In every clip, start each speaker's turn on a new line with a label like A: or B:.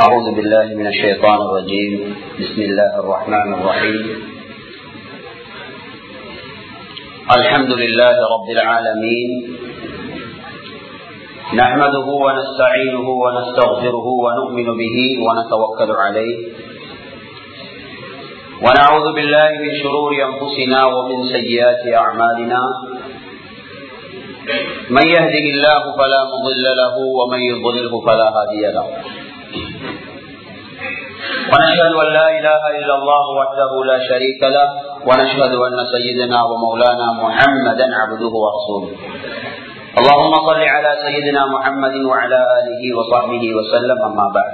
A: أعوذ بالله من الشيطان الرجيم بسم الله الرحمن الرحيم الحمد لله رب العالمين نحمده ونستعينه ونستغفره ونؤمن به ونتوكل عليه ونعوذ بالله من شرور أنفسنا ومن سيئات أعمالنا من يهده الله فلا مضل له ومن يضلله فلا هادي له ونشهد أن لا إله إلا الله وحده لا شريك له ونشهد أن سيدنا ومولانا محمدا عبده ورسوله اللهم صل على سيدنا محمد وعلى آله وصحبه وسلم أما بعد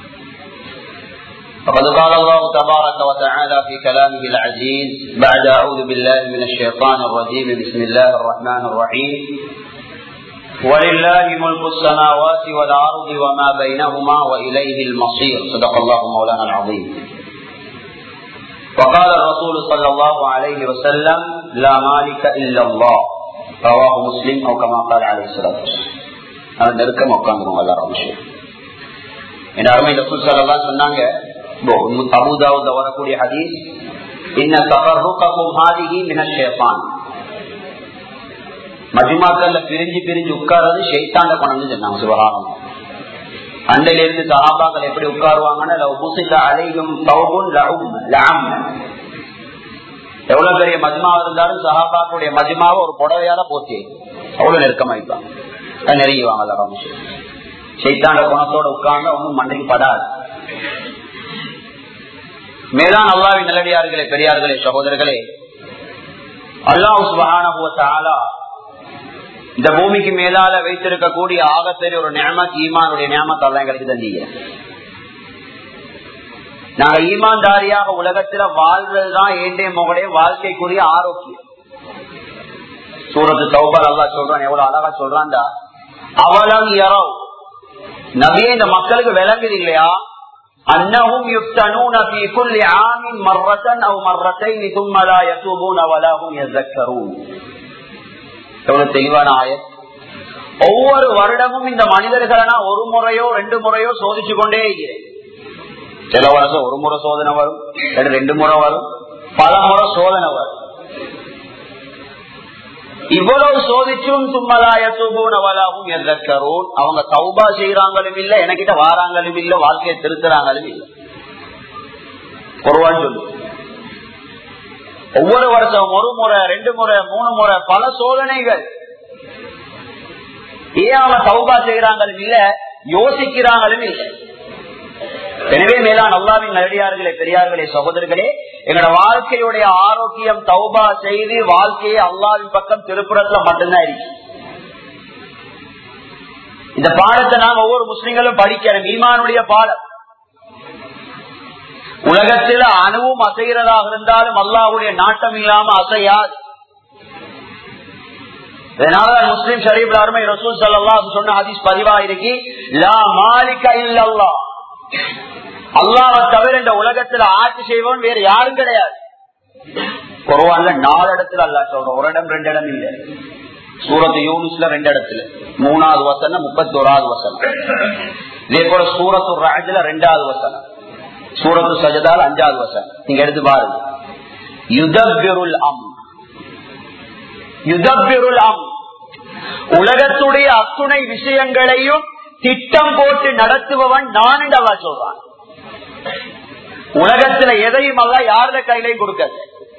A: فقد قال الله تبارك وتعالى في كلامه العزيز بعد أعوذ بالله من الشيطان الرجيم بسم الله الرحمن الرحيم ولله ملك السماوات والأرض وما بينهما وإليه المصير صدق الله مولانا العظيم وقال الرسول صلى الله عليه وسلم لا مالك إلا الله رواه مسلم أو كما قال عليه الصلاة والسلام அது நெருக்கம் உட்காந்துருவோம் எல்லாரும் விஷயம் என் அருமை ரசூல் சல்லாம் சொன்னாங்க அபுதாவுத வரக்கூடிய ஹதீஸ் இன்ன தவறுக்கும் ஹாதிகி மின ஷேபான் மஜுமாக்கள்ல பிரிஞ்சு பிரிஞ்சு உட்கார்றது ஷெய்தாண்ட கொண்டு சொன்னாங்க சுபகாரம் அண்டையில இருந்து சஹாபாக்கள் எப்படி உட்காருவாங்கன்னா அலையும் எவ்வளவு பெரிய மஜ்மாவா இருந்தாலும் சஹாபாக்களுடைய மஜ்மாவை ஒரு புடவையால போச்சு அவ்வளவு நெருக்கமாயிப்பாங்க நெருங்கிவாங்க ஷெய்தாண்ட குணத்தோட உட்கார்ந்து ஒன்னும் மண்டைக்கு படாது மேலான் அல்லாவின் நல்லடியார்களே பெரியார்களே சகோதரர்களே அல்லாஹ் சுபகான இந்த பூமிக்கு மேலால வைத்திருக்கக்கூடிய ஆகப்பெரிய ஒரு நியமத் ஈமானுடைய நியமத் அல்ல எங்களுக்கு தந்தீங்க நாங்க ஈமான்தாரியாக உலகத்துல வாழ்வதுதான் ஏண்டே முகடைய வாழ்க்கைக்குரிய ஆரோக்கியம் சூரத்து சௌபால் அல்லா சொல்றான் எவ்வளவு அழகா சொல்றான்டா அவலம் எறவு நபியே இந்த மக்களுக்கு விளங்குது இல்லையா أنهم يفتنون في كل عام مرة أو مرتين ثم لا يتوبون ولا هم يذكرون எவ்வளவு தெளிவான ஆயத் ஒவ்வொரு வருடமும் இந்த மனிதர்களை நான் ஒரு முறையோ ரெண்டு முறையோ சோதிச்சு கொண்டே இருக்கிறேன் சில வருஷம் ஒரு முறை சோதனை வரும் ரெண்டு முறை வரும் பல முறை சோதனை வரும் இவ்வளவு சோதிச்சும் சும்மலாய சுபூனவலாவும் எதற்கரோன் அவங்க சௌபா செய்யறாங்களும் இல்ல எனக்கிட்ட வாராங்களும் இல்ல வாழ்க்கையை திருத்துறாங்களும் இல்ல ஒருவான் சொல்லு ஒவ்வொரு வருஷம் ஒரு முறை ரெண்டு முறை மூணு முறை பல சோதனைகள் ஏன் அவங்க சௌபா செய்யறாங்களும் இல்ல யோசிக்கிறாங்களும் இல்ல எனவே மேலான் அல்லாவின் நல்லடியார்களே பெரியார்களே சகோதரர்களே எங்களோட வாழ்க்கையுடைய ஆரோக்கியம் தௌபா செய்து வாழ்க்கையை அல்லாவின் பக்கம் திருப்புறத்துல மட்டும்தான் இருக்கு இந்த பாடத்தை நாங்க ஒவ்வொரு முஸ்லிம்களும் படிக்கிறோம் ஈமானுடைய பாடம் உலகத்துல அணுவும் அசைகிறதாக இருந்தாலும் அல்லாஹுடைய நாட்டம் இல்லாம அசையாது இதனாலதான் முஸ்லிம் ஷரீப் அருமை ரசூல் சல்லா சொன்ன ஹதீஸ் பதிவா இருக்கு லா மாலிக இல்லல்லா அல்லாவை தவிர இந்த உலகத்துல ஆட்சி செய்வோம் வேற யாரும் கிடையாது குறவான்ல நாலு இடத்துல அல்லா சொல்றோம் ஒரு இடம் ரெண்டு இடம் இல்ல சூரத்து யூனிஸ்ல ரெண்டு இடத்துல மூணாவது வசனம் முப்பத்தி ஓராவது வசனம் இதே போல சூரத்து ராஜ்ல ரெண்டாவது வசனம் சூரத்து சஜதால் அஞ்சாவது வசனம் நீங்க எடுத்து பாருங்க யுதபிருள் அம் யுதபிருள் அம் உலகத்துடைய அத்துணை விஷயங்களையும் திட்டம் போட்டு நடத்துபவன் நான் என்று அல்லா சொல்றான் உலகத்துல எதையும் அல்ல யாருட கையிலையும் கொடுக்காது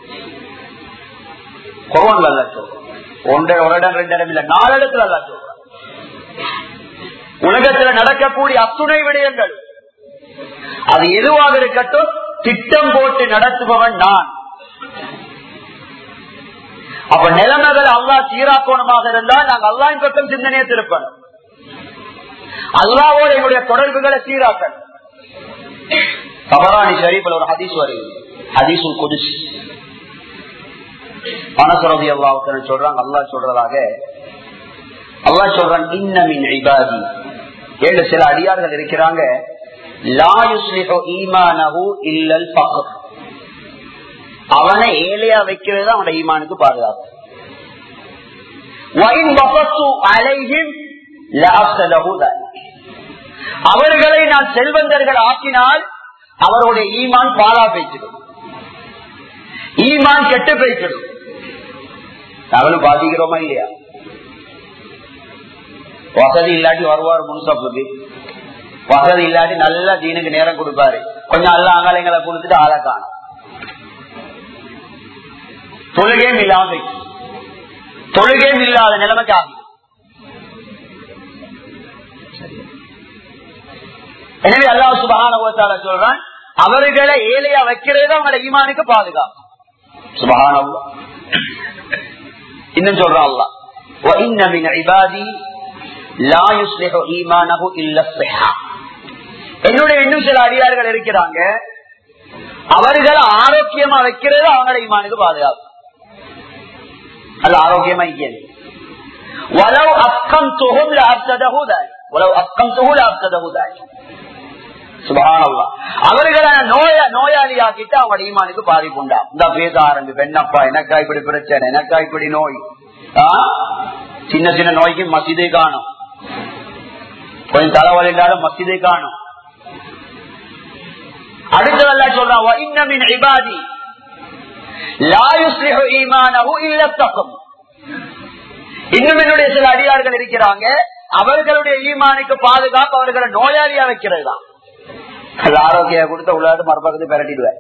A: குரவன்ல அல்ல சொல்றான் ஒன்றரை ஒரு இடம் ரெண்டு இடம் இல்ல நாலு இடத்துல அல்ல சொல்றான் உலகத்துல நடக்கக்கூடிய அத்துணை விடயங்கள் அது எதுவாக இருக்கட்டும் திட்டம் போட்டு நடத்துபவன் நான் அப்ப நிலைமைகள் அல்லா சீராக்கோணமாக இருந்தால் நாங்கள் அல்லாவின் பக்கம் சிந்தனையை திருப்பணும் அல்லாவோட என்னுடைய தொடர்புகளை சீராக்கணும் தவறானி ஷரீஃபில் ஒரு ஹதீஸ் வருது ஹதீசுல் குதிஸ் மனசுரதி அல்லாவுக்கு சொல்றாங்க அல்லா சொல்றதாக அல்லா சொல்றான் இன்னமின் இபாதி ஏழு சில அடியார்கள் இருக்கிறாங்க அவனை ஏழையா வைக்கிறது அவனோட ஈமானுக்கு பாதுகாப்பு அவர்களை நான் செல்வந்தர்கள் ஆக்கினால் அவருடைய ஈமான் பாலா பேச்சிடும் ஈமான் கெட்டு பேச்சிடும் நாங்களும் பாதிக்கிறோமா இல்லையா வசதி இல்லாட்டி வருவார் முன்சப்புக்கு வசதி இல்லாட்டி நல்லா தீனுக்கு நேரம் கொடுப்பாரு கொஞ்சம் அல்ல அங்காலங்களை கொடுத்துட்டு ஆளை காணும் தொழுகையும் இல்லாம போயிடுச்சு. தொழுகையும் இல்லாத நிலைமைக்கு ஆகும் எனவே அல்லாஹ் சுபகான சொல்றான் அவர்களை ஏழையா வைக்கிறது அவங்களோட ஈமானுக்கு பாதுகாப்பு சுபகான இன்னும் சொல்றான் அல்லாஹ் وَإِنَّ مِنْ عِبَادِي لَا يُصْلِحُ إِيمَانَهُ إِلَّا الصِّحَّةُ என்னுடைய இன்னும் சில அடியார்கள் இருக்கிறாங்க அவர்கள் ஆரோக்கியமா வைக்கிறது அவங்களோட ஈமானுக்கு பாதுகாப்பு அது ஆரோக்கியமா இயல் வலவு அக்கம் தொகும் லாப்ததகுதாய் வலவு அக்கம் தொகு லாப்ததகுதாய் சுபஹானல்லாஹ். அவர்களை நோய நோயாளியாக்கிட்டு அவங்க ஈமானுக்கு பாதிப்பு உண்டா இந்த பேச ஆரம்பிப்பு என்னப்பா எனக்கா இப்படி பிரச்சனை எனக்கா இப்படி நோய் ஆ? சின்ன சின்ன நோய்க்கு மசிதை காணும் கொஞ்சம் தலைவலி இல்லாத மசிதை காணும் அடுத்ததெல்லாம் சொல்றான் "வ இன்ன மின் இபாதி லா யுஸ்லிஹு ஈமானஹு இல்லா தக்கும்." இன்னும் என்னுடைய சில அடியார்கள் இருக்கிறாங்க அவர்களுடைய ஈமானுக்கு பாதுகாப்பு அவர்களை நோயாளியா வைக்கிறது தான் அது ஆரோக்கியம் கொடுத்த உள்ளாது மறுபக்கத்து பெரட்டிடுவேன்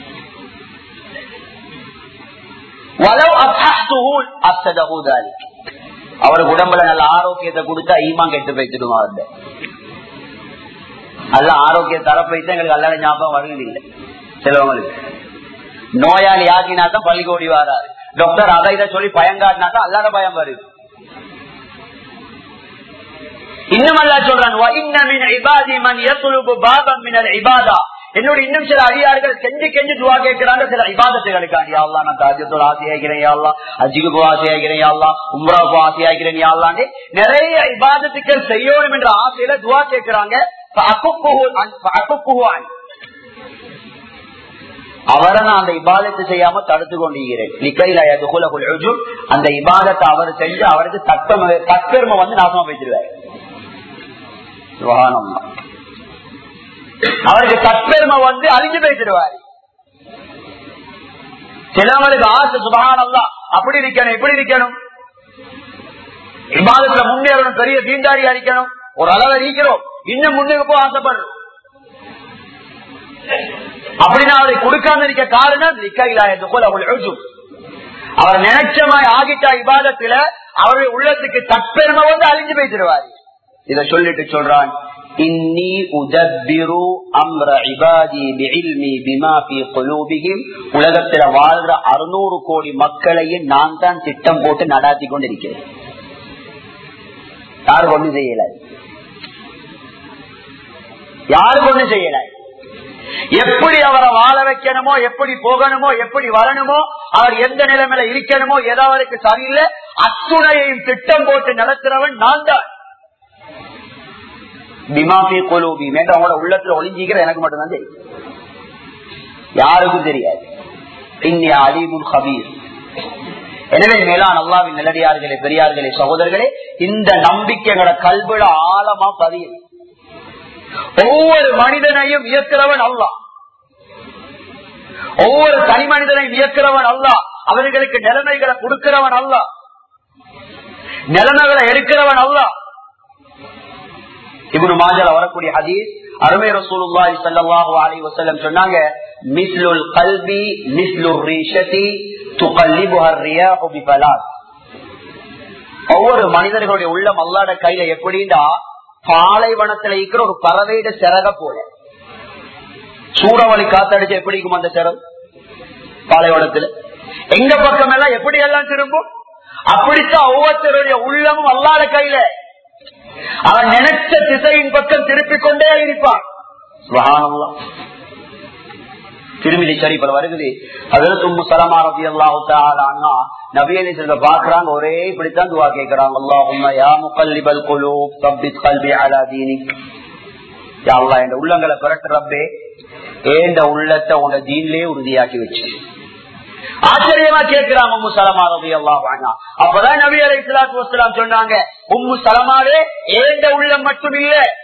A: வலவ் அஸ்ஹஹ்துஹு அஃஸதஹு தாலிக். அவருக்கு உடம்புல நல்ல ஆரோக்கியத்தை கொடுத்தா ஈமான் கெட்டு போய்த்திடுமா அவர்கிட்ட நல்ல ஆரோக்கிய தரப்பைத்து எங்களுக்கு அல்லாத ஞாபகம் வருகிறது இல்லை சிலவங்களுக்கு நோயாளி ஆகினா தான் பள்ளிக்கு வாராரு டாக்டர் அதை இதை சொல்லி பயங்காட்டினா தான் அல்லாத பயம் வருது இன்னும் அல்லா சொல்றான் "வ இன்ன மின் இபாதி மன் யத்லுபு பாபம் மினல் இபாதா." என்னோட இன்னும் சில அடியார்கள் கெஞ்சி கெஞ்சி துவா கேட்கிறாங்க சில இபாதத்துகளுக்காண்டி யாழ்லா நான் தாஜத்தோட ஆசையாகிறேன் யாழ்லா அஜிக்கு ஆசையாகிறேன் யாழ்லா உம்ராவுக்கு ஆசையாகிறேன் யாழ்லான்னு நிறைய இபாதத்துக்கள் செய்யணும் என்ற ஆசையில துவா கேட்கிறாங்க فأكفه عن- فأكفه عنه. அவரை நான் அந்த இபாதத்தை செய்யாம தடுத்து கொண்டிருக்கிறேன் நிக்கையில எதுகுலகுல் உஜுப். அந்த இபாதத்தை அவர் செஞ்சு அவருக்கு தற்பெருமை தற்பெருமை வந்து நாசமா வைத்திருவார் சுபஹானல்லாஹ். அவருக்கு தற்பெருமை வந்து அழிஞ்சு பேசிடுவாரு சிலவங்களுக்கு ஆசை சுபகானல்லா அப்படி இருக்கணும் இப்படி இருக்கணும் இபாதத்துல முன்னேறணும் பெரிய தீண்டாரி அடிக்கணும் ஒரு அளவை நீக்கிறோம் இன்னும் முன்னுக்கு போக ஆசைப்படுறோம் அப்படின்னா அவரை கொடுக்காம இருக்க காரணம் நிக்கையிலாயது போல அவள் எழுதும் அவர் நினைச்சமாய் ஆகிட்டா இபாதத்துல அவருடைய உள்ளத்துக்கு தற்பெருமை வந்து அழிஞ்சு பேசிடுவாரு இத சொல்லிட்டு சொல்றான் இன்னி உதப்பிரு அம்ர இபாதி பிஇல்மி பிமா ஃபீ குலூபிஹிம் உலகத்துல வாழ்ற அறுநூறு கோடி மக்களையும் நான் தான் திட்டம் போட்டு நடாத்தி கொண்டிருக்கிறேன் யாரும் ஒண்ணு செய்யல யாரும் ஒண்ணு செய்யல எப்படி அவரை வாழ வைக்கணுமோ எப்படி போகணுமோ எப்படி வரணுமோ அவர் எந்த நிலைமையில இருக்கணுமோ ஏதோ அவருக்கு சரியில்லை அத்துணையையும் திட்டம் போட்டு நடத்துறவன் நான் தான் பிமாபி கொலூபி மேட்ட அவங்களோட உள்ளத்துல ஒளிஞ்சிக்கிற எனக்கு மட்டும்தான் தெரியும் யாருக்கும் தெரியாது இந்தியா அலிமுன் ஹபீர் எனவே மேலான் அல்லாவின் நிலடியார்களே பெரியார்களே சகோதரர்களே இந்த நம்பிக்கைகளை கல்விட ஆழமா பதியும் ஒவ்வொரு மனிதனையும் இயக்கிறவன் அல்லா ஒவ்வொரு தனி மனிதனையும் இயக்கிறவன் அல்லா அவர்களுக்கு நிலைமைகளை கொடுக்கிறவன் அல்ல நிலைமைகளை எடுக்கிறவன் அல்ல இவனு மாஜல வரக்கூடிய ஹதீஸ் அருமை ரசூலுல்லாஹி ஸல்லல்லாஹு அலைஹி வஸல்லம் சொன்னாங்க மிஸ்லுல் கல்பி மிஸ்லுர் ரீஷதி துகல்லிபுஹா ரியாஹு பிஃபலாத் ஒவ்வொரு மனிதர்களுடைய உள்ளம் அல்லாட கையில எப்படின்னா பாலைவனத்துல இருக்கிற ஒரு பறவையிட சிறக போல சூறாவளி காத்தடிச்சு எப்படி இருக்கும் அந்த சிறகு பாலைவனத்துல எங்க பக்கம் எல்லாம் எப்படி எல்லாம் திரும்பும் அப்படித்தான் ஒவ்வொருத்தருடைய உள்ளமும் அல்லாத கையில அவன் நினைச்ச திசையின் பக்கம் திருப்பிக் கொண்டே இருப்பான் சுப்ஹானல்லாஹ். திருமிதி சரிப்பல வருகிறது அதுல தும்பு சலமாரதி அல்லாஹு நபியலி செல்வ பாக்குறாங்க ஒரே இப்படித்தான் துவா கேட்கிறாங்க அல்லாஹும்ம யா முகல்லிபல் குலூப் தப்பித் கல்வி அலா தீனிக் யா அல்லாஹ் என்ற உள்ளங்களை புரட்டு ரப்பே ஏண்ட உள்ளத்தை உன தீன்லயே உறுதியாக்கி வச்சு ஆச்சரியமா கேட்கிறாங்க உம்மு சலமா ரபி அல்லாஹ் அப்பதான் நபி அலை இஸ்லாத்து வசலாம் சொன்னாங்க உம்மு சலமாவே ஏண்ட உள்ளம் மட்டும் இல்ல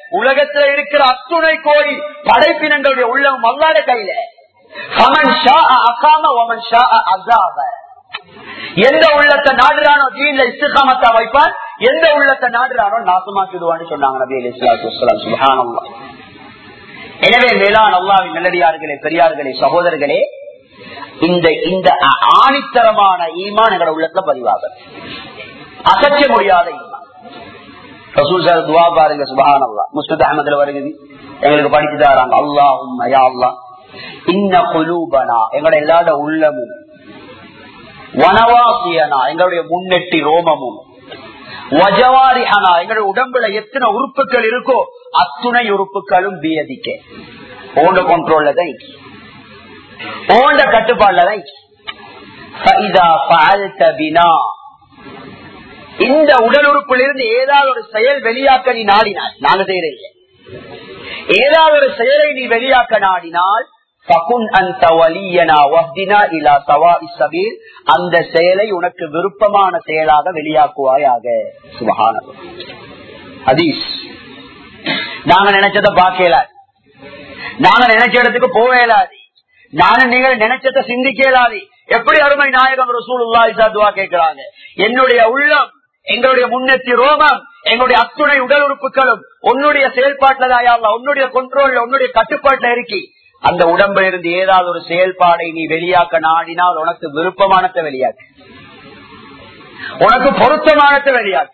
A: உலகத்துல இருக்கிற அத்துணை கோடி படைப்பினங்களுடைய உள்ளம் அல்லாத கையில ஃபமன் ஷாஅ அகாம வமன் ஷாஅ அஸாப. எந்த உள்ளத்தை நாடுறானோ தீன்ல இஸ்திகாமத்தா வைப்பான் எந்த உள்ளத்தை நாடுறானோ நாசமாக்கிடுவான்னு சொன்னாங்க நபி அலி இஸ்லாத்து சுபஹானல்லாஹ் எனவே மேலான் அல்லாவின் நல்லடியார்களே பெரியார்களே சகோதரர்களே இந்த இந்த ஆ- ஆணித்தரமான ஈமான் எங்களோட உள்ளத்துல பதிவாக அசைக்க முடியாத ஈமான் ரசூல் சார் துவா பாருங்க சுபஹான் அல்லா முஸ்தத் அஹமதுல வருகிறது எங்களுக்கு படிச்சு தராங்க அல்லாஹும் யா அல்லாஹ் இன்ன குலூபனா எங்களோட எல்லாத உள்ளமும் வனவாசியனா எங்களுடைய முன்னெட்டி ரோமமும் வஜவாரிஹனா எங்களுடைய உடம்புல எத்தனை உறுப்புகள் இருக்கோ அத்துணை உறுப்புகளும் பியதிக்க ஓண்ட கண்ட்ரோல்ல தான் இருக்கு. ஓண்ட கட்டுப்பாடுல தான் இருக்கு. فَإِذَا فَعَلْتَ بِنَا இந்த உடல் உறுப்பில் இருந்து ஏதாவது ஒரு செயல் வெளியாக்க நீ நாடினாய் நாங்க செய்யறீங்க ஏதாவது ஒரு செயலை நீ வெளியாக்க நாடினால் فَكُنْ أَنْتَ وَلِيَّنَا وَاهْدِنَا إِلَى سَوَاءِ السَّبِيلِ அந்த செயலை உனக்கு விருப்பமான செயலாக வெளியாக்குவாயாக சுபஹானல்லாஹ் ஹதீஸ் நாங்க நினைச்சதை பார்க்கல நாங்க நினைச்ச இடத்துக்கு போவேலாது நாங்க நீங்கள் நினைச்சதை சிந்திக்க இயலாது எப்படி அருமை நாயகம் ரசூலுல்லாஹி துவா கேட்கிறாங்க என்னுடைய உள்ளம் எங்களுடைய முன்னெத்தி ரோமம் எங்களுடைய அத்துணை உடல் உறுப்புகளும் உன்னுடைய செயல்பாட்டுல தாயால உன்னுடைய கொண்ட்ரோல்ல உன்னுடைய கட்டுப்பாட்டுல இருக்கி அந்த உடம்புல இருந்து ஏதாவது ஒரு செயல்பாடை நீ வெளியாக்க நாடினால் உனக்கு விருப்பமானத்தை வெளியாக்கு உனக்கு பொருத்தமானத்தை வெளியாக்கு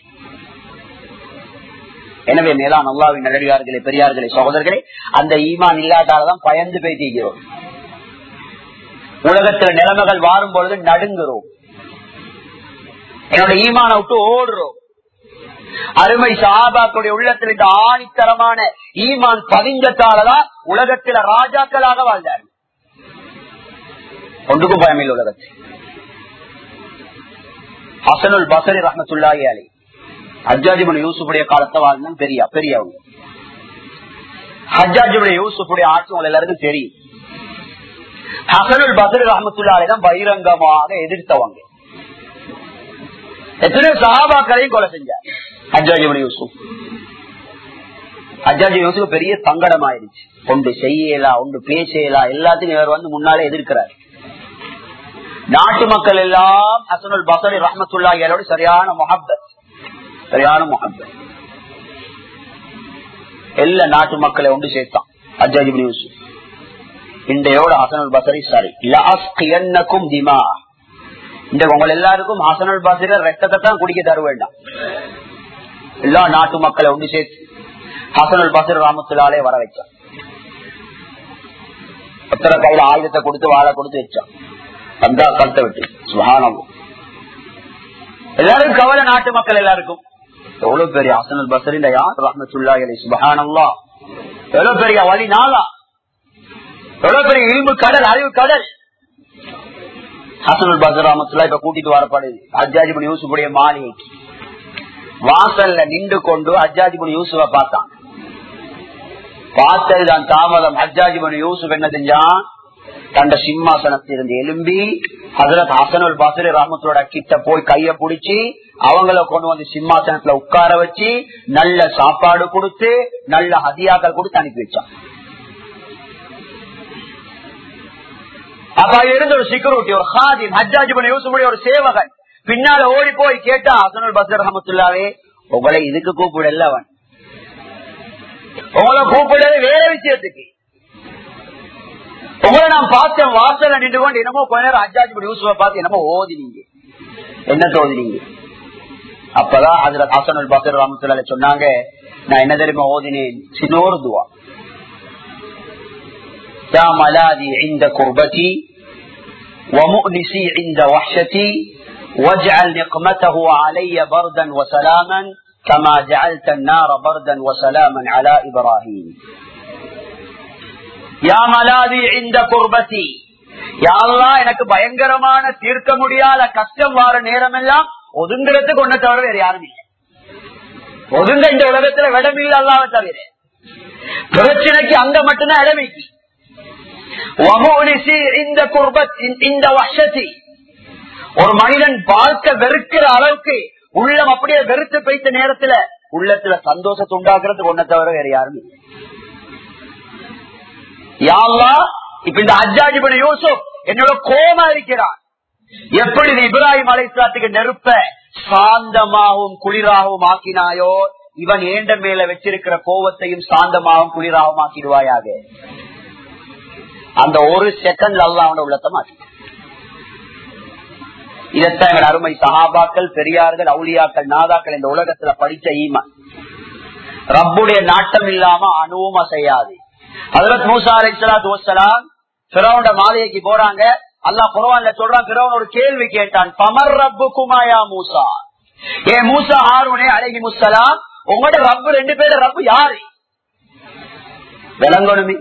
A: எனவே மேலான் அல்லாவின் நல்லடியார்களே பெரியார்களே சகோதரர்களே அந்த ஈமான் இல்லாதாலதான் பயந்து பேசிக்கிறோம் உலகத்துல நிலைமைகள் வாரும் பொழுது நடுங்குறோம் என்னோட ஈமான விட்டு ஓடுறோம் அருமை சஹாபாக்களுடைய உள்ளத்தில் இந்த ஆணித்தரமான ஈமான் பதிஞ்சத்தாலதான் உலகத்தில ராஜாக்களாக வாழ்ந்தார்கள் ஒன்றுக்கும் பயமில்லை உலகத்தில் ஹசனுல் பசரி ரஹமத்துல்லாஹி அலி ஹஜ்ஜாஜிபுன் யூசுஃபுடைய காலத்தை வாழ்ந்தான் பெரியா பெரியவங்க ஹஜ்ஜாஜிபுடைய யூசுஃபுடைய ஆட்சி உங்க எல்லாருக்கும் தெரியும் ஹசனுல் பசரி ரஹமத்துல்லாலே தான் பகிரங்கமாக எதிர்த்தவங்க எத்தனையோ சஹாபாக்களையும் கொலை செஞ்சார் ஹஜ்ஜாஜிபுன் யூசுப் ஹஜ்ஜாஜி யூசுப் பெரிய சங்கடம் ஆயிடுச்சு ஒன்று செய்யலாம் ஒன்று பேசலாம் எல்லாத்தையும் இவர் வந்து முன்னாலே எதிர்க்கிறார் நாட்டு மக்கள் எல்லாம் ஹசனுல் பசரி ரஹமத்துல்லாஹியோட சரியான முகப்பத் சரியான முகப்பத் எல்லா நாட்டு மக்களை ஒன்று சேர்த்தான் அஜாஜிபு யூசுப் இன்றையோட ஹசனுல் பசரி சரி லாஸ்கியன்னக்கும் திமா இந்த உங்கள் எல்லாருக்கும் ஹசனுல் பசரி ரத்தத்தை தான் குடிக்க தர வேண்டாம் எல்லா நாட்டு மக்களை ஒன்று சேர்த்து ஹசனுல் பசரி ராமத்துலாலே வர வச்சான் ஒத்தர கையில ஆயுதத்தை கொடுத்து வாழை கொடுத்து வச்சான் வந்தா கழுத்தை விட்டு சுகானம் எல்லாருக்கும் கவலை நாட்டு மக்கள் எல்லாருக்கும் எவ்வளவு பெரிய ஹசனுல் பசரி யார் ரஹமத்துல்லாஹி சுபஹானல்லா எவ்வளவு பெரிய வழி நாளா எவ்வளவு பெரிய இல்பு கடல் அறிவு கடல் ஹசனுல் பசர் ரஹமத்துல்லா இப்ப கூட்டிட்டு வரப்படுது அஜாஜிபுன் யூசுஃபுடைய மாளிகைக்கு வாசல்ல நின்று கொண்டு அஜாஜிபுன் யூசுஃப பார்த்தான் பார்த்ததுதான் தாமதம் ஹஜ்ஜாஜிபுன் யூசுப் என்ன செஞ்சான் தண்ட சிம்மாசனத்திலிருந்து எலும்பி ஹசரத் ஹசனுல் பசரி ராமத்தோட கிட்ட போய் கைய புடிச்சு அவங்கள கொண்டு வந்து சிம்மாசனத்துல உட்கார வச்சு நல்ல சாப்பாடு கொடுத்து நல்ல ஹதியாக்கள் கொடுத்து அனுப்பி வச்சான் அப்ப இருந்த ஒரு செக்யூரிட்டி ஒரு ஹாதிம் ஹஜ்ஜாஜிபன் யூசுஃபுடைய ஒரு சேவகன் பின்னால ஓடி போய் கேட்டா ஹசனுல் பசர் ரஹமத்துல்லாவே உங்களை இதுக்கு கூப்பிடல அவன் உங்களை கூப்பிடவே வேற விஷயத்துக்கு உங்களை நான் பார்த்தேன் வாசல நின்று கொண்டு என்னமோ கொஞ்ச நேரம் அஜாஜி யூசுவ பார்த்து என்னமோ ஓதினீங்க என்ன ஓதினீங்க அப்பதான் அதுல ஹசனுல் பசர் ராமத்துல சொன்னாங்க நான் என்ன தெரியுமா ஓதினேன் சின்னோரு துவா يا ملاذي عند كربتي ومؤنسي عند وحشتي واجعل نقمته علي بردا وسلاما كما جعلت النار بردا وسلاما على إبراهيم யா மலாதி இந்த குர்பத்தி யாரெல்லாம் எனக்கு பயங்கரமான தீர்க்க முடியாத கஷ்டம் வார நேரம் எல்லாம் ஒதுங்கிறதுக்கு ஒன்ன தவிர வேற யாரும் இல்லை ஒதுங்க இந்த உலகத்துல இடமில்ல அல்லாத தவிர பிரச்சனைக்கு அங்க மட்டும்தான் இடமைக்கு இந்த குர்பத் இந்த வருஷத்தி ஒரு மனிதன் பார்க்க வெறுக்கிற அளவுக்கு உள்ளம் அப்படியே வெறுத்து பெய்த நேரத்துல உள்ளத்துல சந்தோஷத்தை உண்டாக்குறதுக்கு ஒன்ன தவிர வேற யாரும் இல்லை. யா அல்லாஹ், இப்ப இந்த அஜாஜி பண்ண யூசுப் என்னோட கோமா இருக்கிறான் எப்படி நீ இப்ராஹிம் அலைசாத்துக்கு நெருப்ப சாந்தமாகவும் குளிராகவும் ஆக்கினாயோ இவன் ஏண்ட மேல வச்சிருக்கிற கோவத்தையும் சாந்தமாகவும் குளிராகவும் ஆக்கிடுவாயாக அந்த ஒரு செகண்ட்ல அல்ல அவனோட உள்ளத்தை மாற்றி இதத்தான் எங்கள் அருமை சஹாபாக்கள் பெரியார்கள் அவுளியாக்கள் நாதாக்கள் இந்த உலகத்துல படிச்ச ஈமான் ரப்புடைய நாட்டம் இல்லாம அணுவும் அசையாது ஹதரத் மூசா அலை சலாத்து வசலாம் பிறவனோட மாளிகைக்கு போறாங்க அல்லாஹ் குரவான்ல சொல்றான் பிறவன் ஒரு கேள்வி கேட்டான் பமர் ரப்பு குமாயா மூசா ஏ மூசா ஹாரூனே அழகி முசலாம் உங்களோட ரப்பு ரெண்டு பேரும் ரப்பு யாரு விளங்கணுமே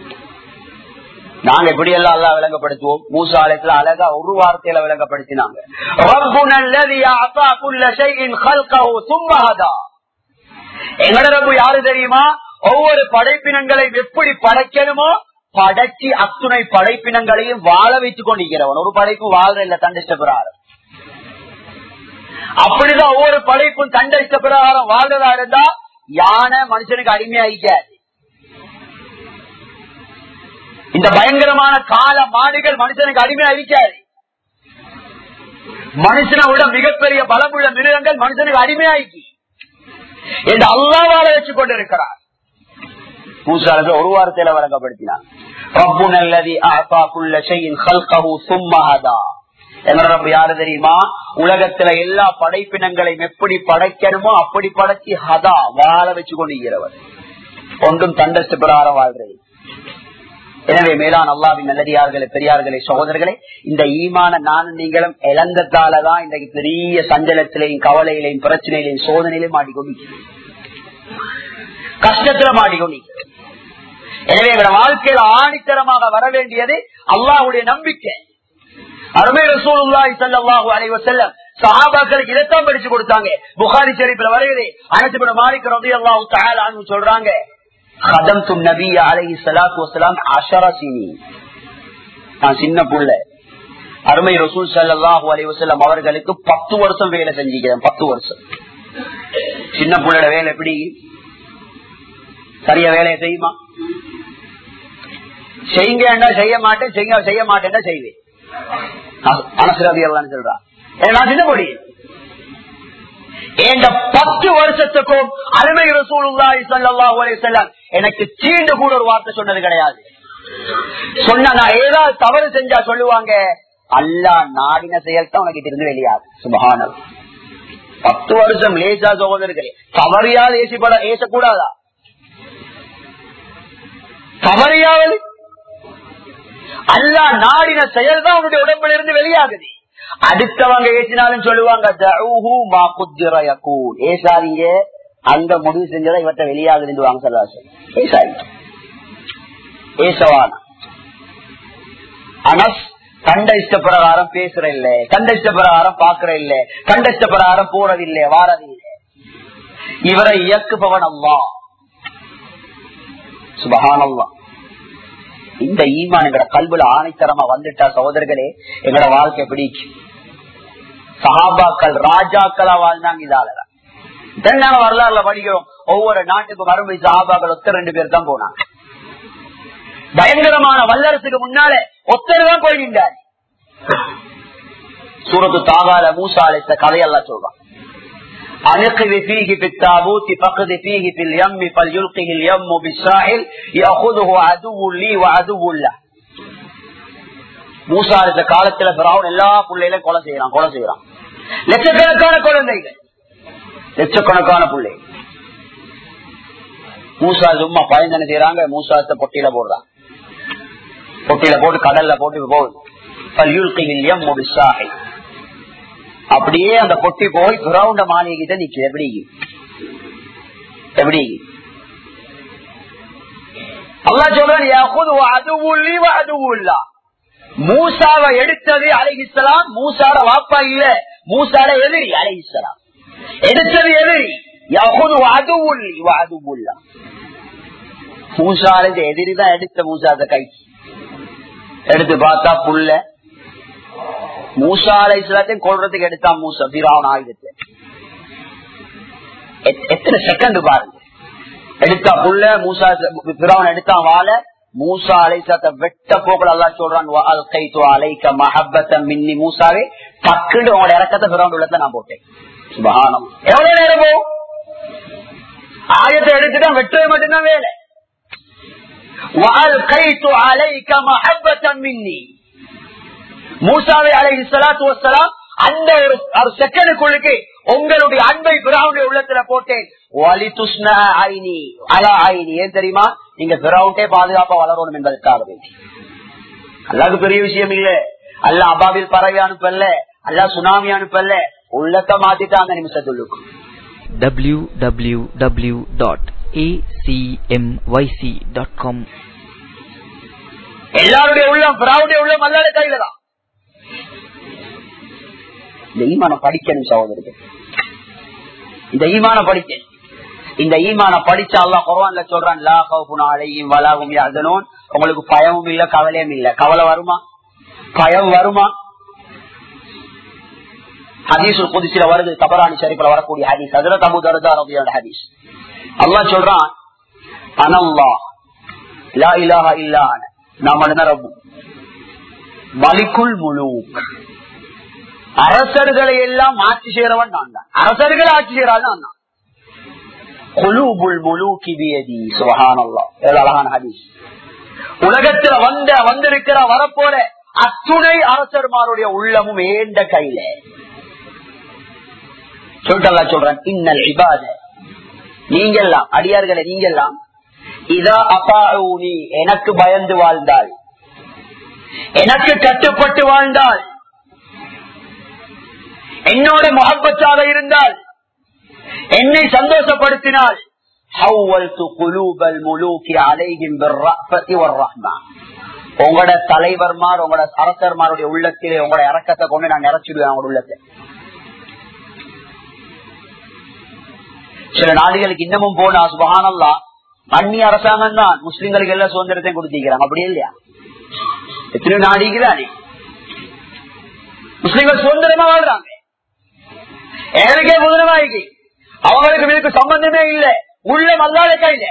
A: நாங்க எப்படி எல்லாம் அல்லா விளங்கப்படுத்துவோம் மூசா அலைத்துல அழகா ஒரு வார்த்தையில விளங்கப்படுத்தினாங்க ரப்புன அல்லதி அஸா குல்ல ஷைஇன் ஹல்கஹு ثم ஹதா எங்கட ரப்பு யாரு தெரியுமா ஒவ்வொரு படைப்பினங்களையும் எப்படி படைக்கணுமோ படைச்சி அத்துணை படைப்பினங்களையும் வாழ வைத்துக் கொண்டிருக்கிறவன் ஒரு படைப்பு வாழ்ற இல்ல தண்டிஷ்ட பிரகாரம் அப்படிதான் ஒவ்வொரு படைப்பும் தண்டிஷ்ட பிரகாரம் வாழ்றதா இருந்தா யானை மனுஷனுக்கு அடிமையாயிக்காது இந்த பயங்கரமான கால மாடுகள் மனுஷனுக்கு அடிமையா இருக்காது மனுஷனை விட மிகப்பெரிய பலமுள்ள மிருகங்கள் மனுஷனுக்கு அடிமையாக்கி என்று அல்லாவால வச்சு கொண்டிருக்கிறார் மூசாலுக்கு ஒரு வாரத்தையில வழங்கப்படுத்தினார் ரப்பு நல்லதி ஆசாக்குள்ள செய்யின் ஹல்கஹு சும்மஹதா என்ன ரப்பு யாரு தெரியுமா உலகத்துல எல்லா படைப்பினங்களையும் எப்படி படைக்கணுமோ அப்படி படைச்சி ஹதா வாழ வச்சு கொண்டிருக்கிறவர் ஒன்றும் தண்டஸ்து பிரகாரம் வாழ்றது எனவே மேலான அல்லாவின் நல்லடியார்களே பெரியார்களே சகோதரர்களே இந்த ஈமான நானும் நீங்களும் இழந்ததாலதான் இன்றைக்கு பெரிய சஞ்சலத்திலையும் கவலையிலையும் பிரச்சனையிலையும் சோதனையிலையும் மாட்டிக்கொண்டு கஷ்டத்துல மாட்டிக்கொண்டு எனவே எங்களோட வாழ்க்கையில ஆணித்தரமாக வர வேண்டியது அல்லாஹ்வுடைய நம்பிக்கை அருமை ரசூலுல்லாஹி ஸல்லல்லாஹு அலைஹி வஸல்லம் சஹாபாக்களுக்கு இதைத்தான் படிச்சு கொடுத்தாங்க புகாரி ஷரீஃப்ல வருகிறது அனைத்து பேர் மாலிக் ரலியல்லாஹு தஆலா அன்ஹு சொல்றாங்க خدمت النبي عليه الصلاه والسلام 10 سنين நான் சின்ன புள்ள அருமை ரசூல் ஸல்லல்லாஹு அலைஹி வஸல்லம் அவர்களுக்கு 10 வருஷம் வேலை செஞ்சிக்கிறேன் 10 வருஷம் சின்ன புள்ளையோட வேலை எப்படி சரியா வேலையை செய்யுமா செய்யுங்க செய்ய மாட்டேன் செய்ய செய்ய மாட்டேன்னா செய்வேன் மனசுரதி எல்லாம் சொல்றான் நான் சின்ன பொடி எங்க பத்து வருஷத்துக்கும் அருமை ரசூலுல்லாஹி ஸல்லல்லாஹு அலைஹி வஸல்லம் எனக்கு சீண்டு கூட ஒரு வார்த்தை சொன்னது கிடையாது சொன்னா நான் ஏதாவது தவறு செஞ்சா சொல்லுவாங்க அல்லா நாடின செயல் தான் உனக்கு இருந்து வெளியாது சுபஹானல் பத்து வருஷம் லேசா சகோதரர்களே தவறியால் ஏசிப்பட ஏசக்கூடாதா தவறியாவது அல்லா நாடின செயல் தான் உன்னுடைய உடம்புல இருந்து வெளியாகுது அடுத்தவங்க ஏசினாலும் சொல்லுவாங்க ஏசாதீங்க அங்க முடிவு செஞ்சதை இவற்ற வெளியாகுதுன்னு வாங்க சொல்லாசு ஏசாதீங்க ஏசவான அனஸ் கண்ட இஷ்ட பிரகாரம் பேசுற இல்ல கண்ட இஷ்ட பிரகாரம் பாக்குற இல்ல கண்ட இஷ்ட பிரகாரம் போறதில்லை வாரதில்லை இவரை இயக்குபவன் அம்மா சுபகானல்லா இந்த ஈமான் எங்கட கல்வில ஆணைத்தரமா வந்துட்டா சகோதரர்களே எங்கட வாழ்க்கை எப்படி சஹாபாக்கள் ராஜாக்களா வாழ்ந்தாங்க இதாலதான் நாங்க வரலாறுல படிக்கிறோம் ஒவ்வொரு நாட்டுக்கும் அருமை சஹாபாக்கள் ஒத்த ரெண்டு பேர் தான் போனாங்க பயங்கரமான வல்லரசுக்கு முன்னாலே ஒத்தர் தான் போய் நின்றார் சூரத்து தாகால மூசா அழைத்த கதையெல்லாம் சொல்றான் ألقذ فيه في التابوت فقذ فيه في اليم فليلقه اليم بالساحل يأخذه عدو لي وعدو له மூசா இருந்த காலத்துல பிராவன் எல்லா பிள்ளைகளையும் கொலை செய்யறான் கொலை செய்யறான் லட்சக்கணக்கான குழந்தைகள் லட்சக்கணக்கான பிள்ளை மூசா சும்மா பயந்தன செய்யறாங்க மூசாத்த பொட்டியில போடுறான் பொட்டியில போட்டு கடல்ல போட்டு போகுது அப்படியே அந்த பொட்டி போய் கிரவுண்ட மாளிகை கிட்ட நிக்குது எப்படி எப்படி அல்லா சொல்றா மூசாவை எடுத்தது அலைகிஸ்லாம் மூசாட வாப்பா இல்ல மூசாட எதிரி அலைகிஸ்லாம் எடுத்தது எதிரி யகுது அதுவுள்ளி அதுவுல்லா மூசால எதிரி தான் எடுத்த மூசாத கைக்கு எடுத்து பார்த்தா புள்ள மூசா அலை இஸ்லாத்தையும் கொள்றதுக்கு எடுத்தான் மூசா பிராவன் ஆயுதத்தை எத்- எத்தனை செகண்ட் பாருங்க எடுத்தா புள்ள மூசா பிறவன் எடுத்தான் வாழ மூசா அலைசாத்த வெட்ட போக்கள் அல்லா சொல்றான் "வ அல்கைத்து அலைக்க மஹப்பத்தம் மின்னி மூசாவே டக்குன்னு உங்களோட இறக்கத்தை பிறவன் உள்ளத்தை நான் போட்டேன் சுபஹானம் எவ்வளவு நேரம் போகும் ஆயத்தை எடுத்துட்டா வெட்டுறது மட்டும்தான் வேலை "வ அல்கைத்து அலைக்க மஹப்பத்தம் மின்னி மூசாவை அலைஹி ஸலாத்து வஸ்ஸலாம் அந்த ஒரு ஒரு செகண்டுக்குள்ளுக்கு உங்களுடைய அன்பை பிராவுடைய உள்ளத்துல போட்டேன் வலி துஷ்ண ஐனி அலா ஐனி ஏன் தெரியுமா நீங்க பிராவுண்டே பாதுகாப்பா வளரணும் என்பதற்காக வேண்டி அல்லாது பெரிய விஷயம் இல்ல அல்ல அபாவில் பறவை அனுப்பல அல்ல சுனாமி அனுப்பல உள்ளத்தை மாத்திட்டாங்க நிமிஷத்துள்ளுக்கு
B: www.acmyc.com
A: எல்லாருடைய உள்ளம் பிராவுடைய உள்ளம் அல்லாத கையில தான் இந்த ஈமான படிக்கணும் சகோதரர்கள் இந்த ஈமான படிக்க இந்த ஈமான படிச்சா அல்லா குர்ஆன்ல சொல்றான் லா கௌஃபுன் அலைஹிம் வலா ஹும் யஹ்சனூன் உங்களுக்கு பயமும் இல்ல கவலையும் இல்ல கவலை வருமா பயம் வருமா ஹதீஸுல் குதிசில வருது தபரானி ஷரீஃப்ல வரக்கூடிய ஹதீஸ் ஹஜ்ரத் அபூ தர்தா ரலியல்லாஹு ஹதீஸ் அல்லாஹ் சொல்றான் அனல்லாஹ் லா இலாஹா இல்லா அன நான் மட்டும்தான் ரப்பு மலிக்குல் முலூக் அரசர்களை எல்லாம் ஆட்சி செய்யறவன் நான் தான் அரசர்களை ஆட்சி செய்யறாள் நான் தான் குலூபுல் முலூக்கி பியதி சுபஹானல்லாஹ் எவ்வளவு அழகான ஹதீஸ் உலகத்துல வந்த வந்திருக்கிற வரப்போற அத்துணை அரசர்மாருடைய உள்ளமும் ஏண்ட கையில சொல்லிட்டு சொல்றேன் இன்னல் இபாத நீங்கெல்லாம் அடியார்களை நீங்கெல்லாம் இதா அபாஊனி எனக்கு பயந்து வாழ்ந்தாள் எனக்கு கட்டுப்பட்டு வாழ்ந்தாள் என்னோட முகப்பச்சாக இருந்தால் என்னை சந்தோஷப்படுத்தினால் حولت قلوب الملوك عليهم بالرأفة والرحمة உங்களோட தலைவர்மார் உங்களோட அரசர்மாருடைய உள்ளத்திலே உங்களோட இறக்கத்தை கொண்டு நான் நிறைச்சிடுவேன் அவங்களோட உள்ளத்தை சில நாடுகளுக்கு இன்னமும் போனா சுபஹானல்லா அந்நிய அரசாங்கம் தான் முஸ்லிம்களுக்கு எல்லாம் சுதந்திரத்தையும் கொடுத்திருக்கிறாங்க அப்படியே இல்லையா எத்தனை நாடுகிறானே முஸ்லிம்கள் சுதந்திரமா வாழ்றாங்க எனக்கே முதலமாயிக்கு அவங்களுக்கு இதுக்கு சம்பந்தமே இல்லை உள்ள மல்லாத கையில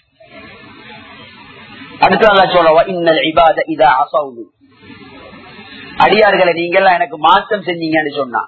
A: அடுத்து நல்லா சொல்லவா இன்னல் இபாத இதா அசௌது அடியார்களை நீங்க எல்லாம் எனக்கு மாற்றம் செஞ்சீங்கன்னு சொன்னா